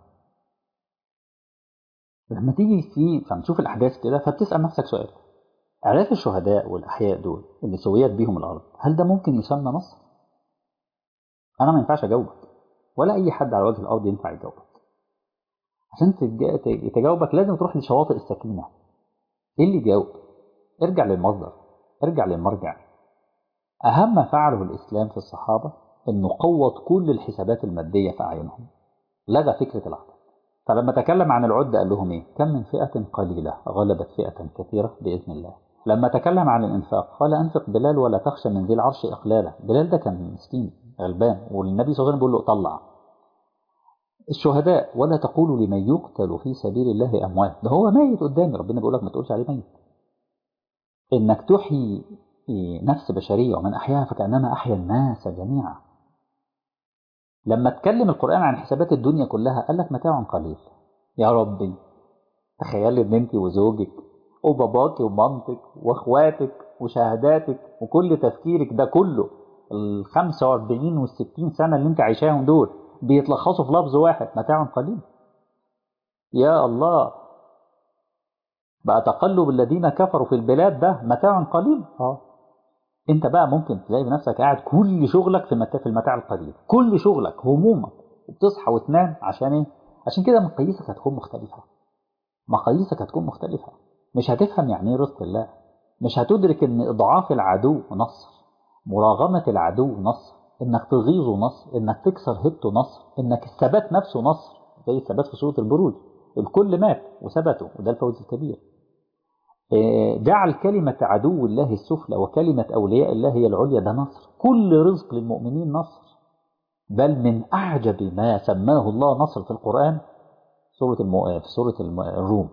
لما تيجي في فنشوف الاحداث كده فبتسال نفسك سؤال الاف الشهداء والاحياء دول اللي سويت بيهم الارض هل ده ممكن يسمى نصر انا ما ينفعش اجاوبك ولا اي حد على وجه الارض ينفع يجاوبك عشان تجاوبك لازم تروح لشواطئ السكينه ايه اللي يجاوب ارجع للمصدر ارجع للمرجع أهم ما فعله الإسلام في الصحابة أنه قوض كل الحسابات المادية في أعينهم لغى فكرة العدد فلما تكلم عن العدة قال لهم إيه؟ كم من فئة قليلة غلبت فئة كثيرة بإذن الله لما تكلم عن الإنفاق قال أنفق بلال ولا تخشى من ذي العرش إقلالا بلال ده كان مسكين غلبان والنبي صلى الله عليه وسلم بيقول له طلع الشهداء ولا تقولوا لمن يقتل في سبيل الله أموات ده هو ميت قدامي ربنا بيقول لك ما تقولش عليه ميت إنك تحيي نفس بشرية ومن أحياها فكأنما أحيا الناس جميعا لما اتكلم القرآن عن حسابات الدنيا كلها قال لك متاع قليل يا ربي تخيل ان انت وزوجك وباباك ومامتك واخواتك وشهاداتك وكل تفكيرك ده كله ال 45 وال 60 سنة اللي انت عايشاهم دول بيتلخصوا في لفظ واحد متاع قليل يا الله بقى تقلب الذين كفروا في البلاد ده متاع قليل اه انت بقى ممكن تلاقي نفسك قاعد كل شغلك في المتاع في المتاع القليل كل شغلك همومك وبتصحى وتنام عشان ايه عشان كده مقاييسك هتكون مختلفه مقاييسك هتكون مختلفه مش هتفهم يعني ايه رزق الله مش هتدرك ان اضعاف العدو نصر مراغمه العدو نصر انك تغيظه نصر انك تكسر هبته نصر انك الثبات نفسه نصر زي الثبات في سوره البروج الكل مات وثبتوا وده الفوز الكبير جعل كلمة عدو الله السفلى وكلمة أولياء الله هي العليا ده نصر كل رزق للمؤمنين نصر بل من أعجب ما سماه الله نصر في القرآن سورة المو... في سورة الروم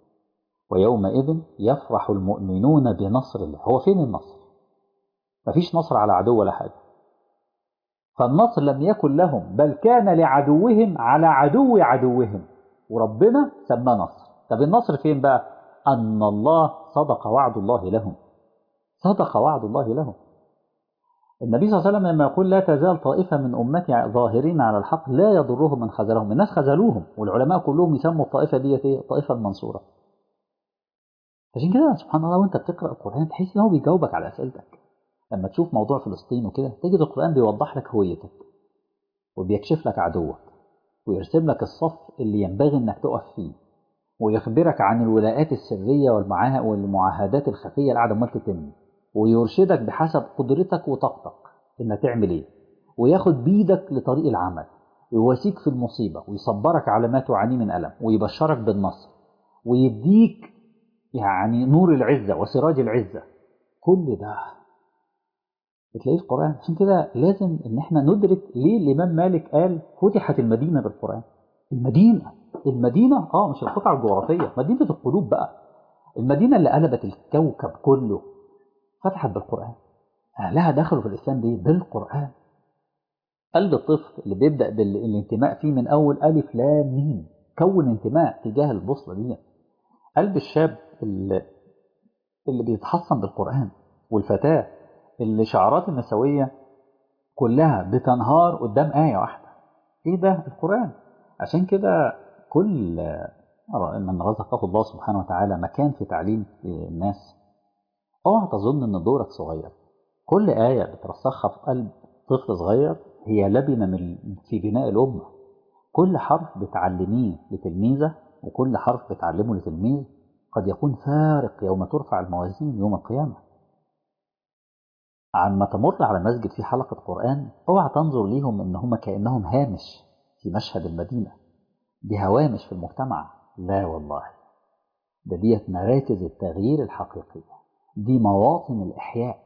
ويومئذ يفرح المؤمنون بنصر الله هو فين النصر مفيش نصر على عدو ولا حاجة فالنصر لم يكن لهم بل كان لعدوهم على عدو عدوهم وربنا سماه نصر طب النصر فين بقى أن الله صدق وعد الله لهم صدق وعد الله لهم النبي صلى الله عليه وسلم لما يقول لا تزال طائفة من أمتي ظاهرين على الحق لا يضرهم من خذلهم الناس خذلوهم والعلماء كلهم يسموا الطائفة دي ايه الطائفة المنصورة عشان كده سبحان الله وانت بتقرأ القرآن تحس ان هو بيجاوبك على أسئلتك لما تشوف موضوع فلسطين وكده تجد القرآن بيوضح لك هويتك وبيكشف لك عدوك ويرسم لك الصف اللي ينبغي انك تقف فيه ويخبرك عن الولاءات السرية والمعاهدات الخفية اللي قاعدة عمال تتم ويرشدك بحسب قدرتك وطاقتك انك تعمل ايه وياخد بيدك لطريق العمل ويواسيك في المصيبة ويصبرك على ما تعانيه من ألم ويبشرك بالنصر ويديك يعني نور العزة وسراج العزة كل ده بتلاقيه في القرآن عشان كده لازم ان احنا ندرك ليه الإمام مالك قال فتحت المدينة بالقرآن المدينة المدينة اه مش القطعة الجغرافية مدينة القلوب بقى المدينة اللي قلبت الكوكب كله فتحت بالقرآن أهلها دخلوا في الإسلام دي بالقرآن قلب الطفل اللي بيبدأ بالانتماء فيه من أول ألف لام ميم كون انتماء تجاه البوصلة دي قلب الشاب اللي, اللي بيتحصن بالقرآن والفتاة اللي شعارات النسوية كلها بتنهار قدام آية واحدة إيه ده القرآن عشان كده كل من رزقه الله سبحانه وتعالى مكان في تعليم الناس اوعى تظن ان دورك صغير كل آية بترسخها في قلب طفل صغير هي لبنة من في بناء الأمة كل حرف بتعلميه لتلميذة وكل حرف بتعلمه لتلميذ قد يكون فارق يوم ترفع الموازين يوم القيامة عما تمر على مسجد في حلقة قرآن اوعى تنظر ليهم ان هم كأنهم هامش في مشهد المدينة دي هوامش في المجتمع لا والله ده ديت مراكز التغيير الحقيقية دي مواطن الإحياء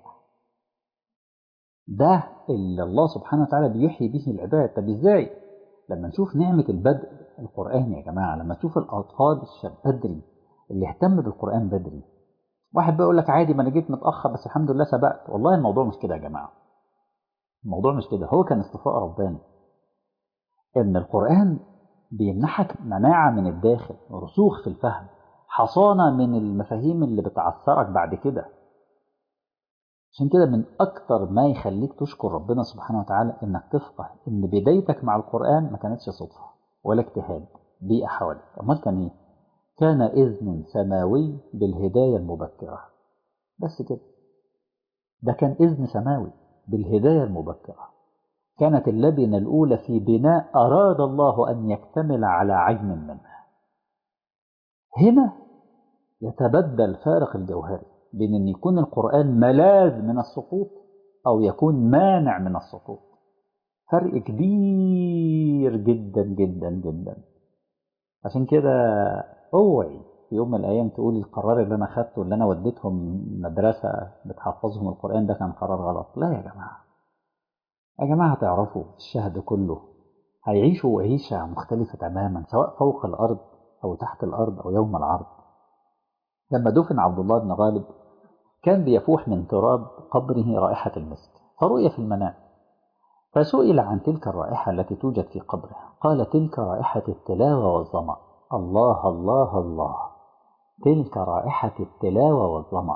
ده اللي الله سبحانه وتعالى بيحيي به العباد طب ازاي لما نشوف نعمة البدء القرآن يا جماعة لما تشوف الأطفال الشاب بدري اللي اهتم بالقرآن بدري واحد بيقول لك عادي ما انا جيت متأخر بس الحمد لله سبقت والله الموضوع مش كده يا جماعة الموضوع مش كده هو كان اصطفاء رباني ان القرآن بيمنحك مناعة من الداخل رسوخ في الفهم حصانة من المفاهيم اللي بتعثرك بعد كده عشان كده من أكتر ما يخليك تشكر ربنا سبحانه وتعالى إنك تفقه إن بدايتك مع القرآن ما كانتش صدفة ولا اجتهاد بيئة حواليك أمال كان إيه؟ كان إذن سماوي بالهداية المبكرة بس كده ده كان إذن سماوي بالهداية المبكرة كانت اللبنة الأولى في بناء أراد الله أن يكتمل على عين منها هنا يتبدل فارق الجوهري بين أن يكون القرآن ملاذ من السقوط أو يكون مانع من السقوط فرق كبير جدا جدا جدا عشان كده اوعي في يوم من الايام تقول القرار اللي انا خدته اللي انا وديتهم مدرسه بتحفظهم القران ده كان قرار غلط لا يا جماعه يا جماعه تعرفوا الشهد كله هيعيشوا عيشه مختلفه تماما سواء فوق الارض او تحت الارض او يوم العرض لما دفن عبد الله بن غالب كان بيفوح من تراب قبره رائحه المسك فرؤي في المنام فسئل عن تلك الرائحة التي توجد في قبره قال تلك رائحة التلاوة والظمأ الله الله الله تلك رائحة التلاوة والظمأ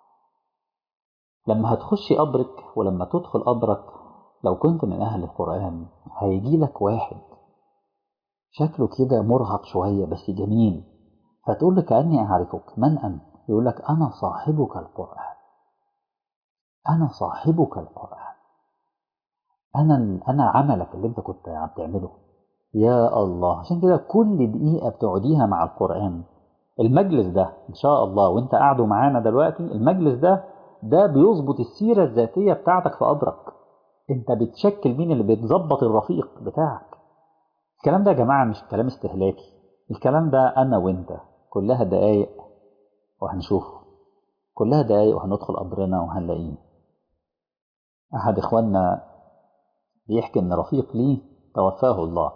لما هتخشي قبرك ولما تدخل قبرك لو كنت من أهل القرآن هيجي لك واحد شكله كده مرهق شوية بس جميل فتقول له كأني أعرفك من أنت يقول لك أنا صاحبك القرآن أنا صاحبك القرآن انا انا عملك اللي انت كنت بتعمله يا الله عشان كده كل دقيقه بتقعديها مع القران المجلس ده ان شاء الله وانت قاعده معانا دلوقتي المجلس ده ده بيظبط السيره الذاتيه بتاعتك في قبرك انت بتشكل مين اللي بتظبط الرفيق بتاعك الكلام ده يا جماعه مش كلام استهلاكي الكلام ده انا وانت كلها دقايق وهنشوفه كلها دقايق وهندخل قبرنا وهنلاقيه احد اخواننا بيحكي ان رفيق ليه توفاه الله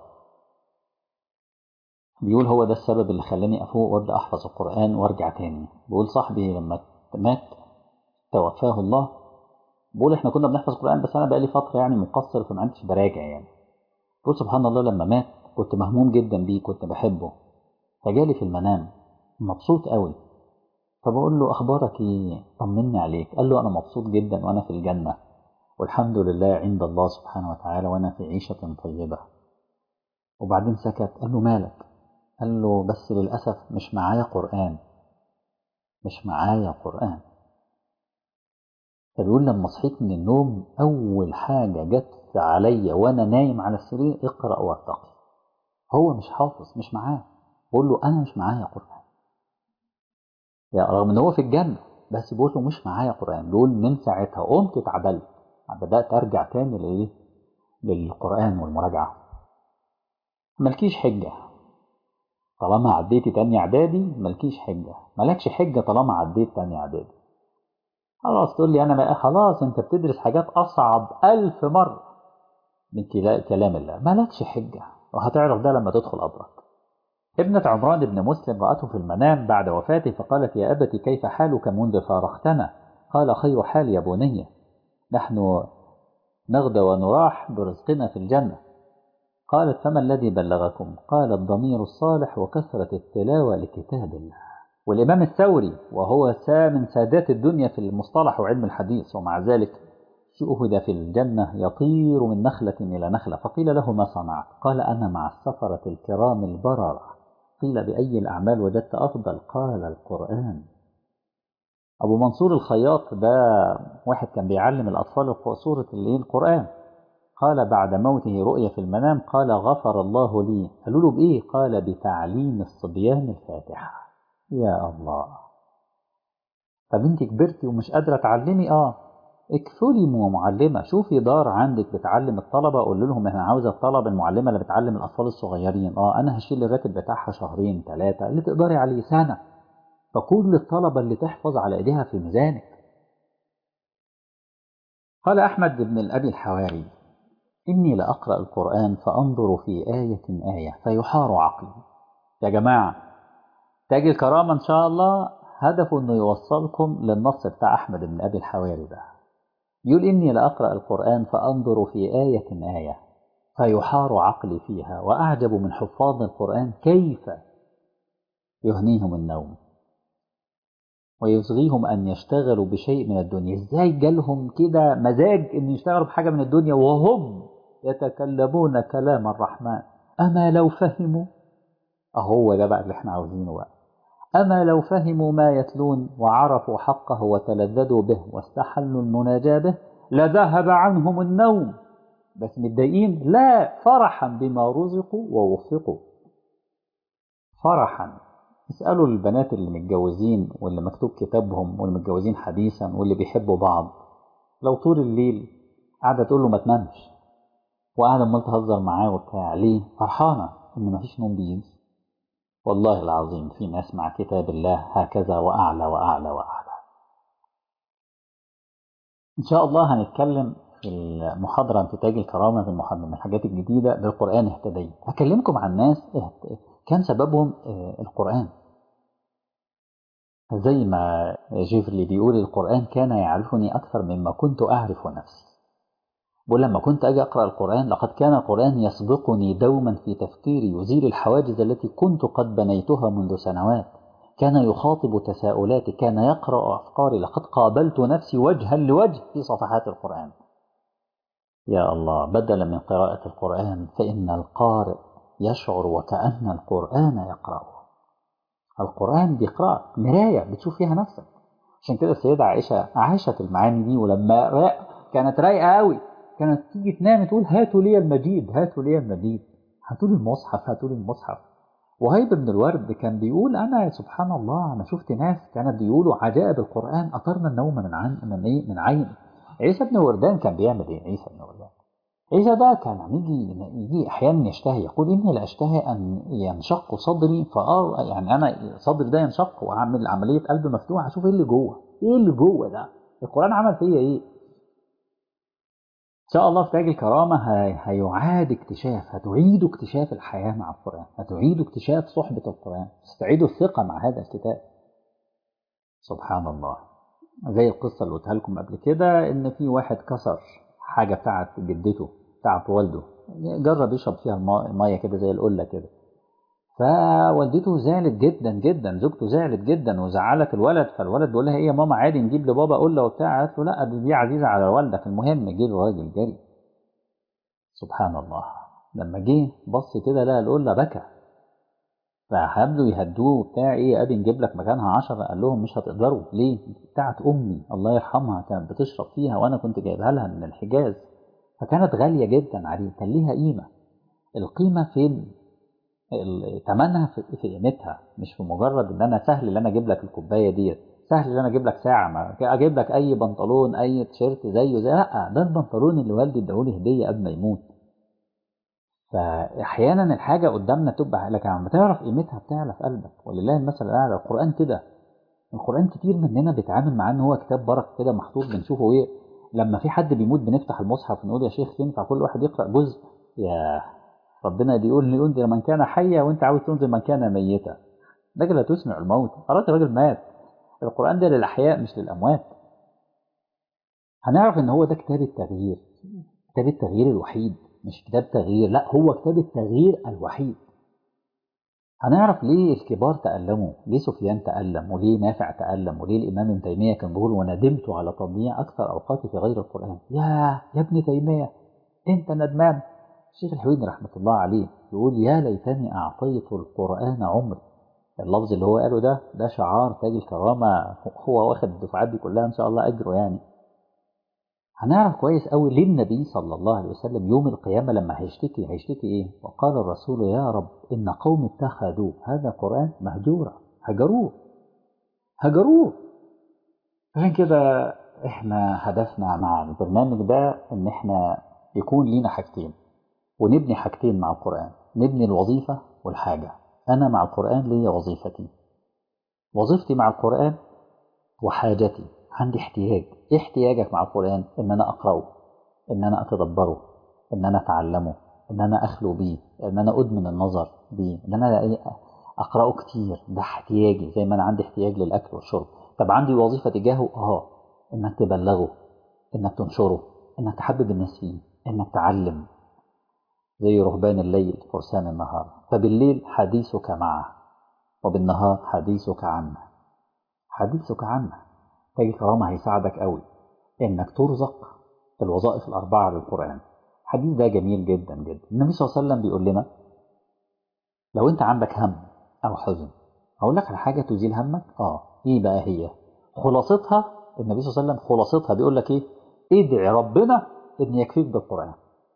بيقول هو ده السبب اللي خلاني افوق وابدا احفظ القران وارجع تاني بيقول صاحبي لما مات توفاه الله بيقول احنا كنا بنحفظ القران بس انا بقالي فتره يعني مقصر فما عدتش براجع يعني بيقول سبحان الله لما مات كنت مهموم جدا بيه كنت بحبه فجالي في المنام مبسوط قوي فبقول له اخبارك ايه طمني عليك قال له انا مبسوط جدا وانا في الجنه والحمد لله عند الله سبحانه وتعالى وأنا في عيشة طيبة وبعدين سكت قال له مالك قال له بس للأسف مش معايا قرآن مش معايا قرآن فبيقول لما صحيت من النوم أول حاجة جت عليا وأنا نايم على السرير اقرأ وارتقي هو مش حافظ مش معاه بقول له أنا مش معايا قرآن يعني رغم إن هو في الجنة بس بقول له مش معايا قرآن بيقول من ساعتها قمت اتعدلت بدأت أرجع تاني لإيه؟ للقرآن والمراجعة ملكيش حجة طالما عديتي تاني إعدادي ملكيش حجة ملكش حجة طالما عديت تاني إعدادي خلاص تقول لي أنا بقى خلاص أنت بتدرس حاجات أصعب ألف مرة من كلام الله ملكش حجة وهتعرف ده لما تدخل قبرك ابنة عمران بن مسلم رأته في المنام بعد وفاته فقالت يا أبت كيف حالك منذ فارقتنا قال خير حال يا بني نحن نغدى ونراح برزقنا في الجنة قالت فما الذي بلغكم قال الضمير الصالح وكثرة التلاوة لكتاب الله والإمام الثوري وهو من سادات الدنيا في المصطلح وعلم الحديث ومع ذلك شؤهد في الجنة يطير من نخلة إلى نخلة فقيل له ما صنعت قال أنا مع السفرة الكرام البررة قيل بأي الأعمال وجدت أفضل قال القرآن أبو منصور الخياط ده واحد كان بيعلم الأطفال سورة القرآن قال بعد موته رؤيا في المنام قال غفر الله لي قالوا له بإيه قال بتعليم الصبيان الفاتحة يا الله طب انت كبرتي ومش قادرة تعلمي اه اكفلي معلمة شوفي دار عندك بتعلم الطلبة قول لهم انا عاوزة الطلبة المعلمة اللي بتعلم الأطفال الصغيرين اه أنا هشيل الراتب بتاعها شهرين ثلاثة اللي تقدري عليه سنة فكل الطلبة اللي تحفظ على ايديها في ميزانك قال أحمد بن الأبي الحواري إني لأقرأ القرآن فأنظر في آية آية فيحار عقلي يا جماعة تاج الكرامة إن شاء الله هدفه إنه يوصلكم للنص بتاع أحمد بن أبي الحواري ده يقول إني لأقرأ القرآن فأنظر في آية آية فيحار عقلي فيها وأعجب من حفاظ القرآن كيف يهنيهم النوم ويصغيهم أن يشتغلوا بشيء من الدنيا إزاي جالهم كده مزاج أن يشتغلوا بحاجة من الدنيا وهم يتكلمون كلام الرحمن أما لو فهموا أهو ده بقى اللي احنا عاوزينه بقى أما لو فهموا ما يتلون وعرفوا حقه وتلذذوا به واستحلوا المناجاة به لذهب عنهم النوم بس متضايقين لا فرحا بما رزقوا ووفقوا فرحا اسألوا البنات اللي متجوزين واللي مكتوب كتابهم واللي متجوزين حديثا واللي بيحبوا بعض لو طول الليل قاعدة تقول له ما تنامش وقاعدة امال تهزر معاه وبتاع ليه؟ فرحانة إن مفيش نوم بيجي والله العظيم في ناس مع كتاب الله هكذا وأعلى وأعلى وأعلى إن شاء الله هنتكلم في المحاضرة عن تاج الكرامة في المحاضرة من الحاجات الجديدة بالقرآن اهتديت هكلمكم عن ناس كان سببهم القرآن زي ما جيفرلي بيقول القرآن كان يعرفني أكثر مما كنت أعرف نفسي بقول لما كنت أجي أقرأ القرآن لقد كان القرآن يسبقني دوما في تفكيري يزيل الحواجز التي كنت قد بنيتها منذ سنوات كان يخاطب تساؤلاتي كان يقرأ أفكاري لقد قابلت نفسي وجها لوجه في صفحات القرآن يا الله بدلا من قراءة القرآن فإن القارئ يشعر وكأن القرآن يقرأه القرآن بيقرأ مراية بتشوف فيها نفسك عشان كده السيدة عائشة عاشت المعاني دي ولما رأ كانت رايقة قوي كانت تيجي تنام تقول هاتوا لي المجيد هاتوا لي المجيد هاتوا لي المصحف هاتوا لي المصحف وهيب بن الورد كان بيقول انا سبحان الله انا شفت ناس كانت بيقولوا عجائب القران اطرنا النوم من عن من ايه من عين عيسى بن وردان كان بيعمل ايه عيسى بن وردان عيسى ده كان يجي يجي احيانا يشتهي يقول اني لاشتهي ان ينشق صدري فأر يعني انا صدري ده ينشق واعمل عمليه قلب مفتوح اشوف ايه اللي جوه ايه اللي جوه ده القران عمل فيا ايه إن شاء الله في تاج الكرامة هيعاد اكتشاف هتعيد اكتشاف الحياة مع القرآن هتعيد اكتشاف صحبة القرآن تستعيدوا الثقة مع هذا الكتاب سبحان الله زي القصة اللي قلتها لكم قبل كده إن في واحد كسر حاجة بتاعت جدته بتاعت والده جرب يشرب فيها المية كده زي القلة كده فوالدته زعلت جدا جدا زوجته زعلت جدا وزعلت الولد فالولد بيقول لها ايه يا ماما عادي نجيب لبابا قله وبتاع قالت له لا دي عزيزه على والدك المهم جه الراجل جري سبحان الله لما جه بص كده لقى القله بكى فحبلوا يهدوه وبتاع ايه يا ابي نجيب لك مكانها عشرة قال لهم مش هتقدروا ليه بتاعت امي الله يرحمها كانت بتشرب فيها وانا كنت جايبها لها من الحجاز فكانت غاليه جدا عليه كان ليها قيمه القيمه فين ثمنها في قيمتها مش في مجرد ان انا سهل ان انا اجيب لك الكوبايه ديت سهل ان انا اجيب لك ساعه ما اجيب لك اي بنطلون اي تيشيرت زيه زي لا ده البنطلون اللي والدي اداهولي هديه قبل ما يموت فاحيانا الحاجه قدامنا تبقى لك لما تعرف قيمتها بتعلى في قلبك ولله المثل الاعلى القران كده القران كتير مننا بيتعامل معاه ان هو كتاب بركه كده محطوط بنشوفه ايه لما في حد بيموت بنفتح المصحف ونقول يا شيخ ينفع كل واحد يقرا جزء يا ربنا بيقول لينذر من كان حيا وانت عاوز تنذر من كان ميتا ده لا تسمع الموت خلاص الراجل مات القران ده للاحياء مش للاموات هنعرف ان هو ده كتاب التغيير كتاب التغيير الوحيد مش كتاب تغيير لا هو كتاب التغيير الوحيد هنعرف ليه الكبار تألموا ليه سفيان تألم وليه نافع تألم وليه الإمام ابن تيمية كان بيقول وندمت على تضييع أكثر أوقاتي في غير القرآن يا يا ابن تيمية أنت ندمان الشيخ الحويني رحمة الله عليه يقول يا ليتني أعطيت القرآن عمري اللفظ اللي هو قاله ده ده شعار تاج الكرامة هو واخد الدفعات دي كلها إن شاء الله أجره يعني هنعرف كويس قوي ليه النبي صلى الله عليه وسلم يوم القيامة لما هيشتكي هيشتكي إيه وقال الرسول يا رب إن قوم اتخذوا هذا القرآن مهجورا هجروه هجروه عشان كده احنا هدفنا مع البرنامج ده ان احنا يكون لينا حاجتين ونبني حاجتين مع القرآن نبني الوظيفة والحاجة أنا مع القرآن ليا وظيفتي وظيفتي مع القرآن وحاجتي عندي احتياج ايه احتياجك مع القرآن ان انا اقرأه ان انا اتدبره ان انا اتعلمه ان انا اخلو بيه ان انا ادمن النظر بيه ان انا ايه اقرأه كتير ده احتياجي زي ما انا عندي احتياج للاكل والشرب طب عندي وظيفة تجاهه اه انك تبلغه انك تنشره انك تحبب الناس فيه انك تعلم زي رهبان الليل فرسان النهار فبالليل حديثك معه وبالنهار حديثك عنه حديثك عنه تاج الكرامة هيساعدك قوي انك ترزق الوظائف الأربعة للقرآن الحديث ده جميل جدا جدا النبي صلى الله عليه وسلم بيقول لنا لو انت عندك هم او حزن اقول لك على حاجة تزيل همك اه ايه بقى هي خلاصتها النبي صلى الله عليه وسلم خلاصتها بيقول لك ايه ادعي ربنا ان يكفيك بالقرآن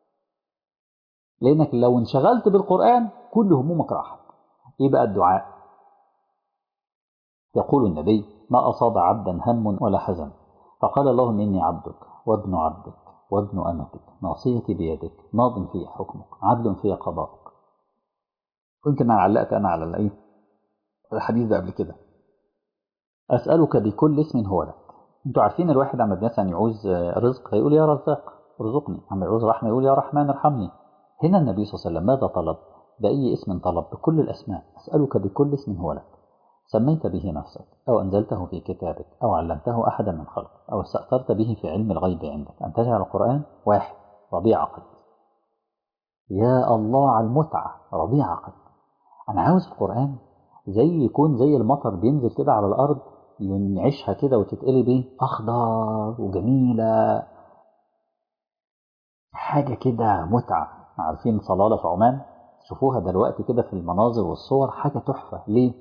لانك لو انشغلت بالقرآن كل همومك راحت ايه بقى الدعاء يقول النبي ما أصاب عبدا هم ولا حزن فقال اللهم إني عبدك وابن عبدك وابن أمتك ناصيتي بيدك ماض في حكمك عدل في قضاءك يمكن أنا علقت أنا على الإيه الحديث ده قبل كده أسألك بكل اسم هو لك أنتوا عارفين الواحد عم مثلا يعوز رزق هيقول يا رزاق ارزقني عم يعوز رحمة يقول يا رحمن ارحمني هنا النبي صلى الله عليه وسلم ماذا طلب بأي اسم طلب بكل الأسماء أسألك بكل اسم هو لك سميت به نفسك أو أنزلته في كتابك أو علمته أحدا من خلقك أو استأثرت به في علم الغيب عندك أن تجعل القرآن واحد ربيع قلبي يا الله على المتعة ربيع قلبي أنا عاوز القرآن زي يكون زي المطر بينزل كده على الأرض ينعشها كده وتتقلب ايه أخضر وجميلة حاجة كده متعة عارفين صلالة في عمان شوفوها دلوقتي كده في المناظر والصور حاجة تحفة ليه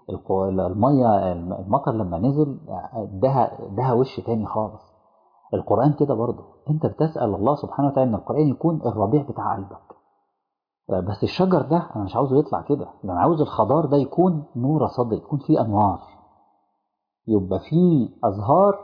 المية المطر لما نزل ادها ادها وش تاني خالص القرآن كده برضه انت بتسأل الله سبحانه وتعالى ان القرآن يكون الربيع بتاع قلبك بس الشجر ده انا مش عاوزه يطلع كده ده انا عاوز الخضار ده يكون نور صدر يكون فيه انوار يبقى فيه ازهار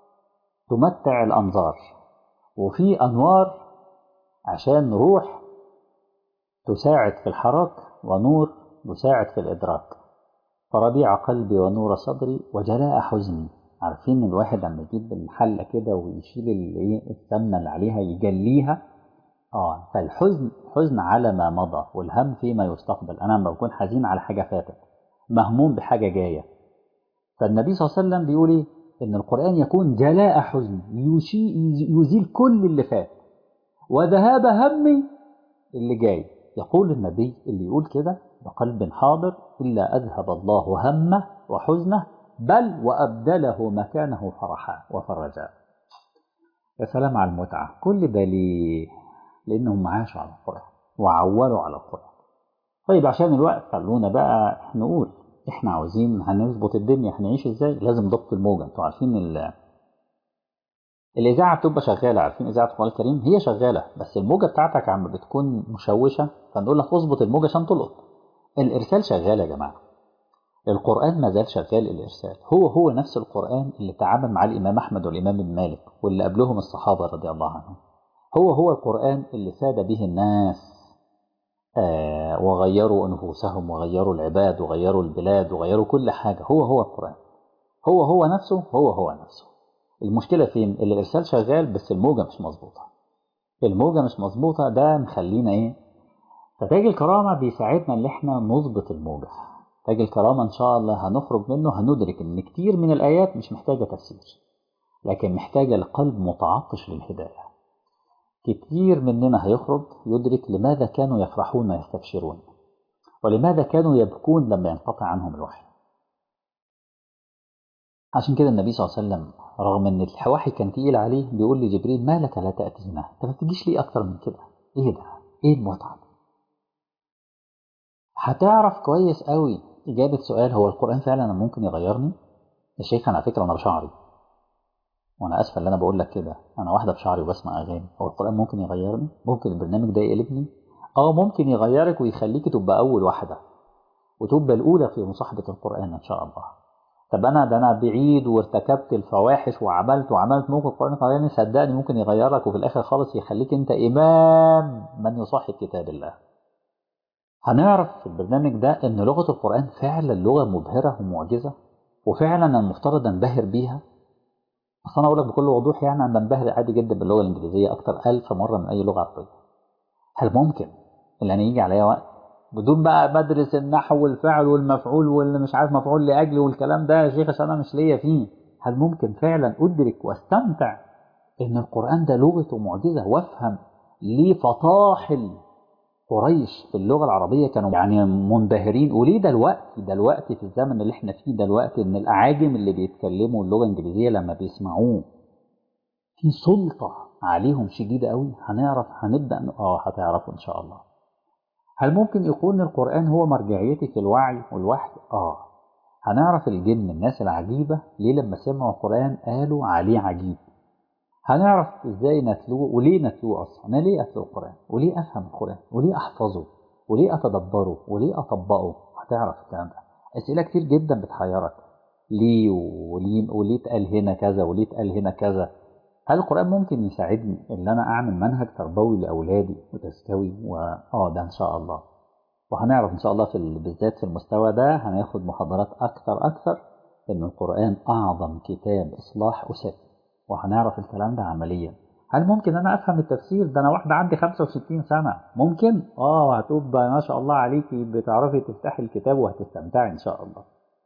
تمتع الانظار وفي انوار عشان روح تساعد في الحراك ونور يساعد في الادراك فربيع قلبي ونور صدري وجلاء حزني عارفين الواحد لما يجيب الحلة كده ويشيل السمنة اللي عليها يجليها اه فالحزن حزن على ما مضى والهم فيما يستقبل انا لما بكون حزين على حاجة فاتت مهموم بحاجة جاية فالنبي صلى الله عليه وسلم بيقول ايه ان القرآن يكون جلاء حزن يزيل كل اللي فات وذهاب همي اللي جاي يقول النبي اللي يقول كده بقلب حاضر إلا أذهب الله همه وحزنه بل وأبدله مكانه فرحا وفرجا يا سلام على المتعة كل ده ليه؟ لأنهم عاشوا على القرآن وعولوا على القرآن طيب عشان الوقت خلونا بقى نقول احنا عاوزين هنظبط الدنيا هنعيش ازاي لازم ضبط الموجة انتوا عارفين ال الإذاعة بتبقى شغالة عارفين إذاعة القرآن الكريم هي شغالة بس الموجة بتاعتك عم بتكون مشوشة فنقول لك اظبط الموجة عشان تلقط الإرسال شغال يا جماعة القرآن ما زال شغال الإرسال هو هو نفس القرآن اللي تعامل مع الإمام أحمد والإمام ابن مالك واللي قبلهم الصحابة رضي الله عنهم هو هو القرآن اللي ساد به الناس آه وغيروا نفوسهم وغيروا العباد وغيروا البلاد وغيروا كل حاجة هو هو القرآن هو هو نفسه هو هو نفسه المشكلة فين الإرسال شغال بس الموجة مش مظبوطة الموجة مش مظبوطة ده مخلينا إيه فتاج الكرامة بيساعدنا ان احنا نظبط الموجة تاج الكرامة ان شاء الله هنخرج منه هندرك ان كتير من الايات مش محتاجة تفسير لكن محتاجة لقلب متعطش للهداية كتير مننا هيخرج يدرك لماذا كانوا يفرحون ويستبشرون ولماذا كانوا يبكون لما ينقطع عنهم الوحي عشان كده النبي صلى الله عليه وسلم رغم ان الوحي كان تقيل عليه بيقول لجبريل ما لك لا تأتينا انت ما تجيش ليه اكتر من كده ايه ده ايه المتعة دي هتعرف كويس قوي إجابة سؤال هو القرآن فعلا ممكن يغيرني يا شيخ أنا على فكرة أنا بشعري وأنا آسف اللي أنا بقول لك كده أنا واحدة بشعري وبسمع أغاني هو القرآن ممكن يغيرني ممكن البرنامج ده يقلبني أه ممكن يغيرك ويخليك تبقى أول واحدة وتبقى الأولى في مصاحبة القرآن إن شاء الله طب أنا ده أنا بعيد وارتكبت الفواحش وعملت وعملت ممكن القرآن يغيرني صدقني ممكن يغيرك وفي الآخر خالص يخليك أنت إمام من يصاحب كتاب الله هنعرف في البرنامج ده ان لغة القرآن فعلا لغة مبهرة ومعجزة وفعلا المفترض انبهر بيها اصل انا اقول لك بكل وضوح يعني انا بنبهر عادي جدا باللغه الانجليزيه اكتر ألف مره من اي لغه عربيه هل ممكن اللي انا يجي عليا وقت بدون بقى بدرس النحو والفعل والمفعول واللي مش عارف مفعول لاجل والكلام ده يا شيخ عشان انا مش ليا فيه هل ممكن فعلا ادرك واستمتع ان القران ده لغه ومعجزه وافهم ليه فطاحل قريش في اللغه العربيه كانوا يعني منبهرين وليه دلوقتي دلوقتي في الزمن اللي احنا فيه دلوقتي ان الاعاجم اللي بيتكلموا اللغه الانجليزيه لما بيسمعوه في سلطه عليهم شديده قوي هنعرف هنبدا اه هتعرفوا ان شاء الله هل ممكن يكون القرآن هو مرجعيتي في الوعي والوحي؟ آه هنعرف الجن الناس العجيبة ليه لما سمعوا القرآن قالوا عليه عجيب هنعرف ازاي نتلوه وليه نتلوه اصلا انا ليه اتلو القرآن وليه افهم القرآن وليه احفظه وليه اتدبره وليه اطبقه هتعرف الكلام ده اسئلة كتير جدا بتحيرك ليه وليه وليه اتقال هنا كذا وليه اتقال هنا كذا هل القرآن ممكن يساعدني ان انا اعمل منهج تربوي لاولادي وتستوي و... اه ده ان شاء الله وهنعرف ان شاء الله في ال... بالذات في المستوى ده هناخد محاضرات اكثر اكثر ان القرآن اعظم كتاب اصلاح اسري وهنعرف الكلام ده عمليا هل ممكن انا افهم التفسير ده انا واحده عندي 65 سنه ممكن اه هتبقى ما شاء الله عليكي بتعرفي تفتحي الكتاب وهتستمتعي ان شاء الله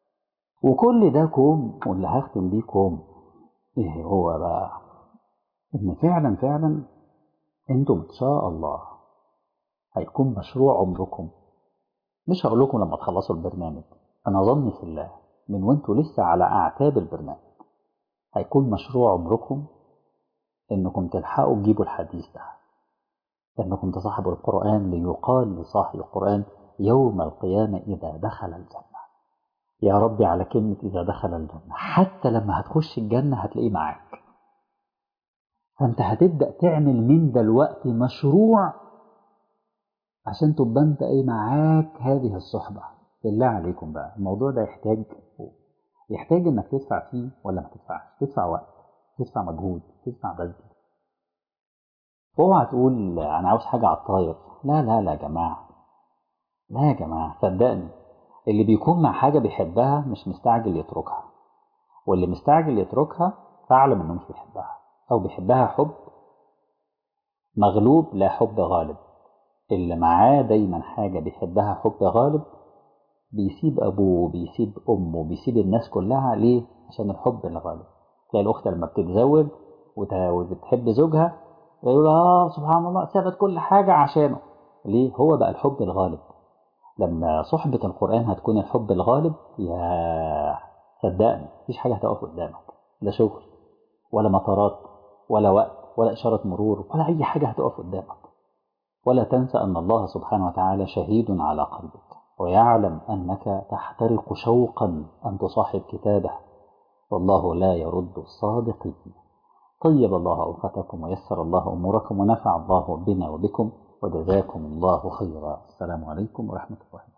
وكل ده كوم واللي هختم بيه كوم ايه هو بقى ان فعلا فعلا انتم ان شاء الله هيكون مشروع عمركم مش هقول لكم لما تخلصوا البرنامج انا ظني في الله من وانتوا لسه على اعتاب البرنامج هيكون مشروع عمركم انكم تلحقوا تجيبوا الحديث ده انكم تصاحبوا القرآن ليقال لصاحب القرآن يوم القيامة إذا دخل الجنة يا ربي على كلمة إذا دخل الجنة حتى لما هتخش الجنة هتلاقيه معاك فأنت هتبدأ تعمل من دلوقتي مشروع عشان تبقى أنت إيه معاك هذه الصحبة بالله عليكم بقى الموضوع ده يحتاج يحتاج إنك تدفع فيه ولا ما تدفعش تدفع وقت تدفع مجهود تدفع بذل اوعى تقول انا عاوز حاجه على الطاير لا لا لا يا جماعه لا يا جماعه صدقني اللي بيكون مع حاجه بيحبها مش مستعجل يتركها واللي مستعجل يتركها فاعلم انه مش بيحبها او بيحبها حب مغلوب لا حب غالب اللي معاه دايما حاجه بيحبها حب غالب بيسيب ابوه بيسيب امه بيسيب الناس كلها ليه عشان الحب الغالب تلاقي الاخت لما بتتزوج وبتحب زوجها يقول اه سبحان الله سابت كل حاجة عشانه ليه هو بقى الحب الغالب لما صحبة القرآن هتكون الحب الغالب يا صدقني مفيش حاجة هتقف قدامك لا شغل ولا مطارات ولا وقت ولا إشارة مرور ولا أي حاجة هتقف قدامك ولا تنسى أن الله سبحانه وتعالى شهيد على قلبك ويعلم أنك تحترق شوقا أن تصاحب كتابه والله لا يرد الصادقين طيب الله أوقاتكم ويسر الله أموركم ونفع الله بنا وبكم وجزاكم الله خيرا السلام عليكم ورحمة الله